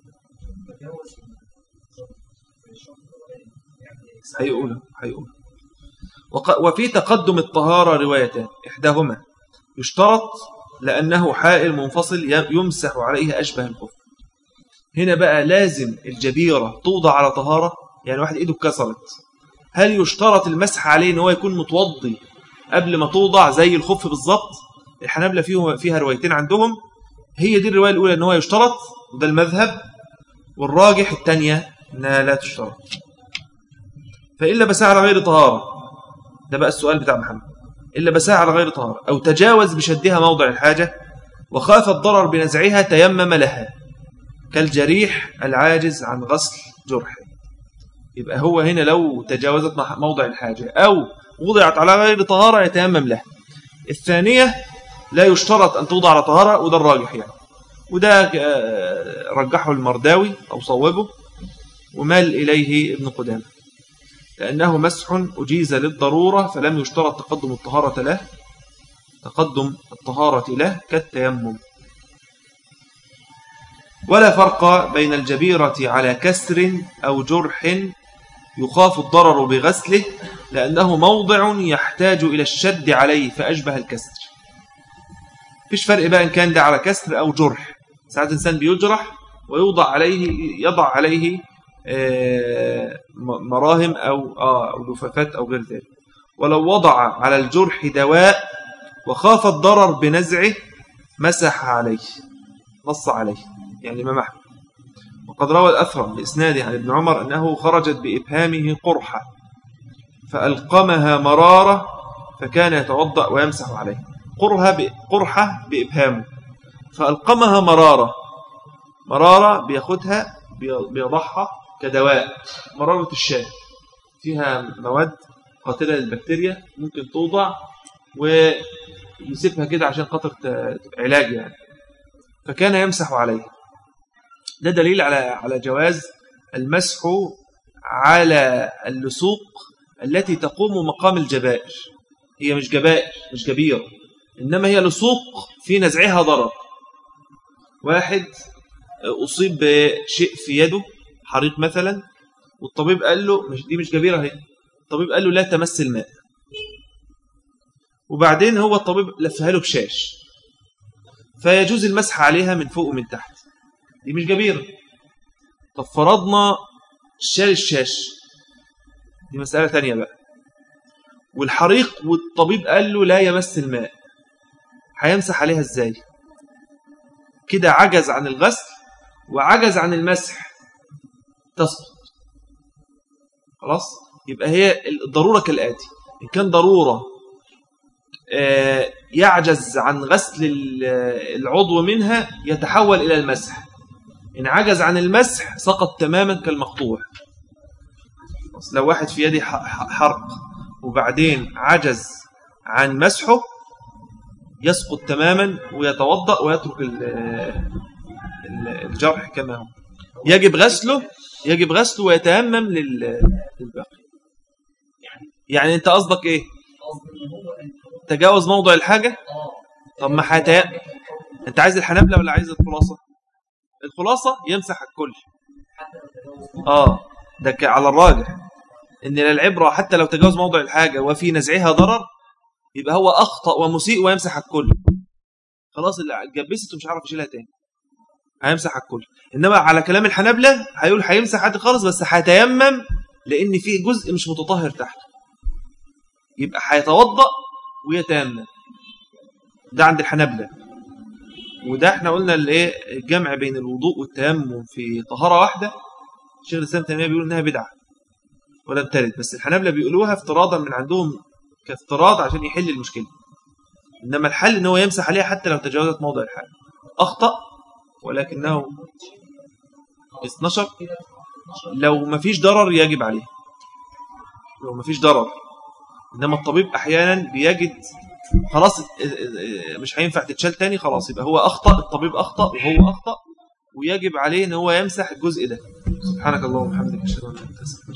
هيقول هيقول وفي تقدم الطهارة روايتان إحداهما يشترط لأنه حائل منفصل يمسح عليه أشبه الخف هنا بقى لازم الجبيرة توضع على طهارة يعني واحد إيده اتكسرت هل يشترط المسح عليه ان هو يكون متوضي قبل ما توضع زي الخف بالظبط الحنابلة فيه فيها روايتين عندهم هي دي الرواية الأولى ان هو يشترط وده المذهب والراجح الثانية انها لا تشترط فإلا بساء على غير طهارة ده بقى السؤال بتاع محمد إلا بساء على غير طهارة أو تجاوز بشدها موضع الحاجة وخاف الضرر بنزعها تيمم لها كالجريح العاجز عن غسل جرحه يبقى هو هنا لو تجاوزت موضع الحاجة أو وضعت على غير طهارة يتيمم له الثانية لا يشترط أن توضع على طهارة وده الراجح يعني وده آه، رجحه المرداوي أو صوبه ومال إليه ابن قدامة لأنه مسح أجيز للضرورة فلم يشترط تقدم الطهارة له تقدم الطهارة له كالتيمم ولا فرق بين الجبيرة على كسر أو جرح يخاف الضرر بغسله لأنه موضع يحتاج إلى الشد عليه فأشبه الكسر فيش فرق بقى إن كان ده على كسر أو جرح ساعات إنسان بيجرح ويوضع عليه يضع عليه آه، مراهم أو, آه أو لفافات أو غير ذلك ولو وضع على الجرح دواء وخاف الضرر بنزعه مسح عليه نص عليه يعني ما محب وقد روى الأثرم بإسناده عن ابن عمر أنه خرجت بإبهامه قرحة فألقمها مرارة فكان يتوضأ ويمسح عليه قرها قرحة بإبهامه فألقمها مرارة مرارة بياخدها بيضعها كدواء مرارة الشاي فيها مواد قاتلة للبكتيريا ممكن توضع ويسيبها كده عشان خاطر علاج يعني فكان يمسح عليها ده دليل على على جواز المسح على اللصوق التي تقوم مقام الجبائر هي مش جبائر مش جبير إنما هي لصوق في نزعها ضرر واحد أصيب بشيء في يده حريق مثلا والطبيب قال له مش دي مش جبيرة هي الطبيب قال له لا تمس الماء وبعدين هو الطبيب لفها له بشاش فيجوز المسح عليها من فوق ومن تحت دي مش جبيرة طب فرضنا شال الشاش دي مسألة تانية بقى والحريق والطبيب قال له لا يمس الماء هيمسح عليها ازاي كده عجز عن الغسل وعجز عن المسح تسقط خلاص يبقى هي الضرورة كالآتي إن كان ضرورة آه، يعجز عن غسل العضو منها يتحول إلى المسح إن عجز عن المسح سقط تماما كالمقطوع لو واحد في يده حرق وبعدين عجز عن مسحه يسقط تماما ويتوضأ ويترك الجرح كما هو يجب غسله يجب غسله ويتيمم للباقي يعني انت قصدك ايه تجاوز موضع الحاجة طب ما حتى انت عايز الحنابلة ولا عايز الخلاصة الخلاصة يمسح الكل اه ده على الراجح ان العبرة حتى لو تجاوز موضع الحاجة وفي نزعها ضرر يبقى هو أخطأ ومسيء ويمسح الكل خلاص اللي جبست ومش عارف يشيلها تاني هيمسح الكل انما على كلام الحنابلة هيقول هيمسح عادي خالص بس هيتيمم لان في جزء مش متطهر تحته يبقى هيتوضأ ويتيمم ده عند الحنابلة وده احنا قلنا الايه الجمع بين الوضوء والتيمم في طهارة واحدة شيخ الاسلام تيميه بيقول انها بدعة ولم ترد بس الحنابلة بيقولوها افتراضا من عندهم كافتراض عشان يحل المشكلة إنما الحل إن هو يمسح عليها حتى لو تجاوزت موضع الحال أخطأ ولكنه 12 لو ما فيش ضرر يجب عليه لو ما فيش ضرر إنما الطبيب أحيانا بيجد خلاص مش هينفع تتشال تاني خلاص يبقى هو أخطأ الطبيب أخطأ وهو أخطأ ويجب عليه ان هو يمسح الجزء ده سبحانك اللهم وبحمدك اشهد ان لا اله الا انت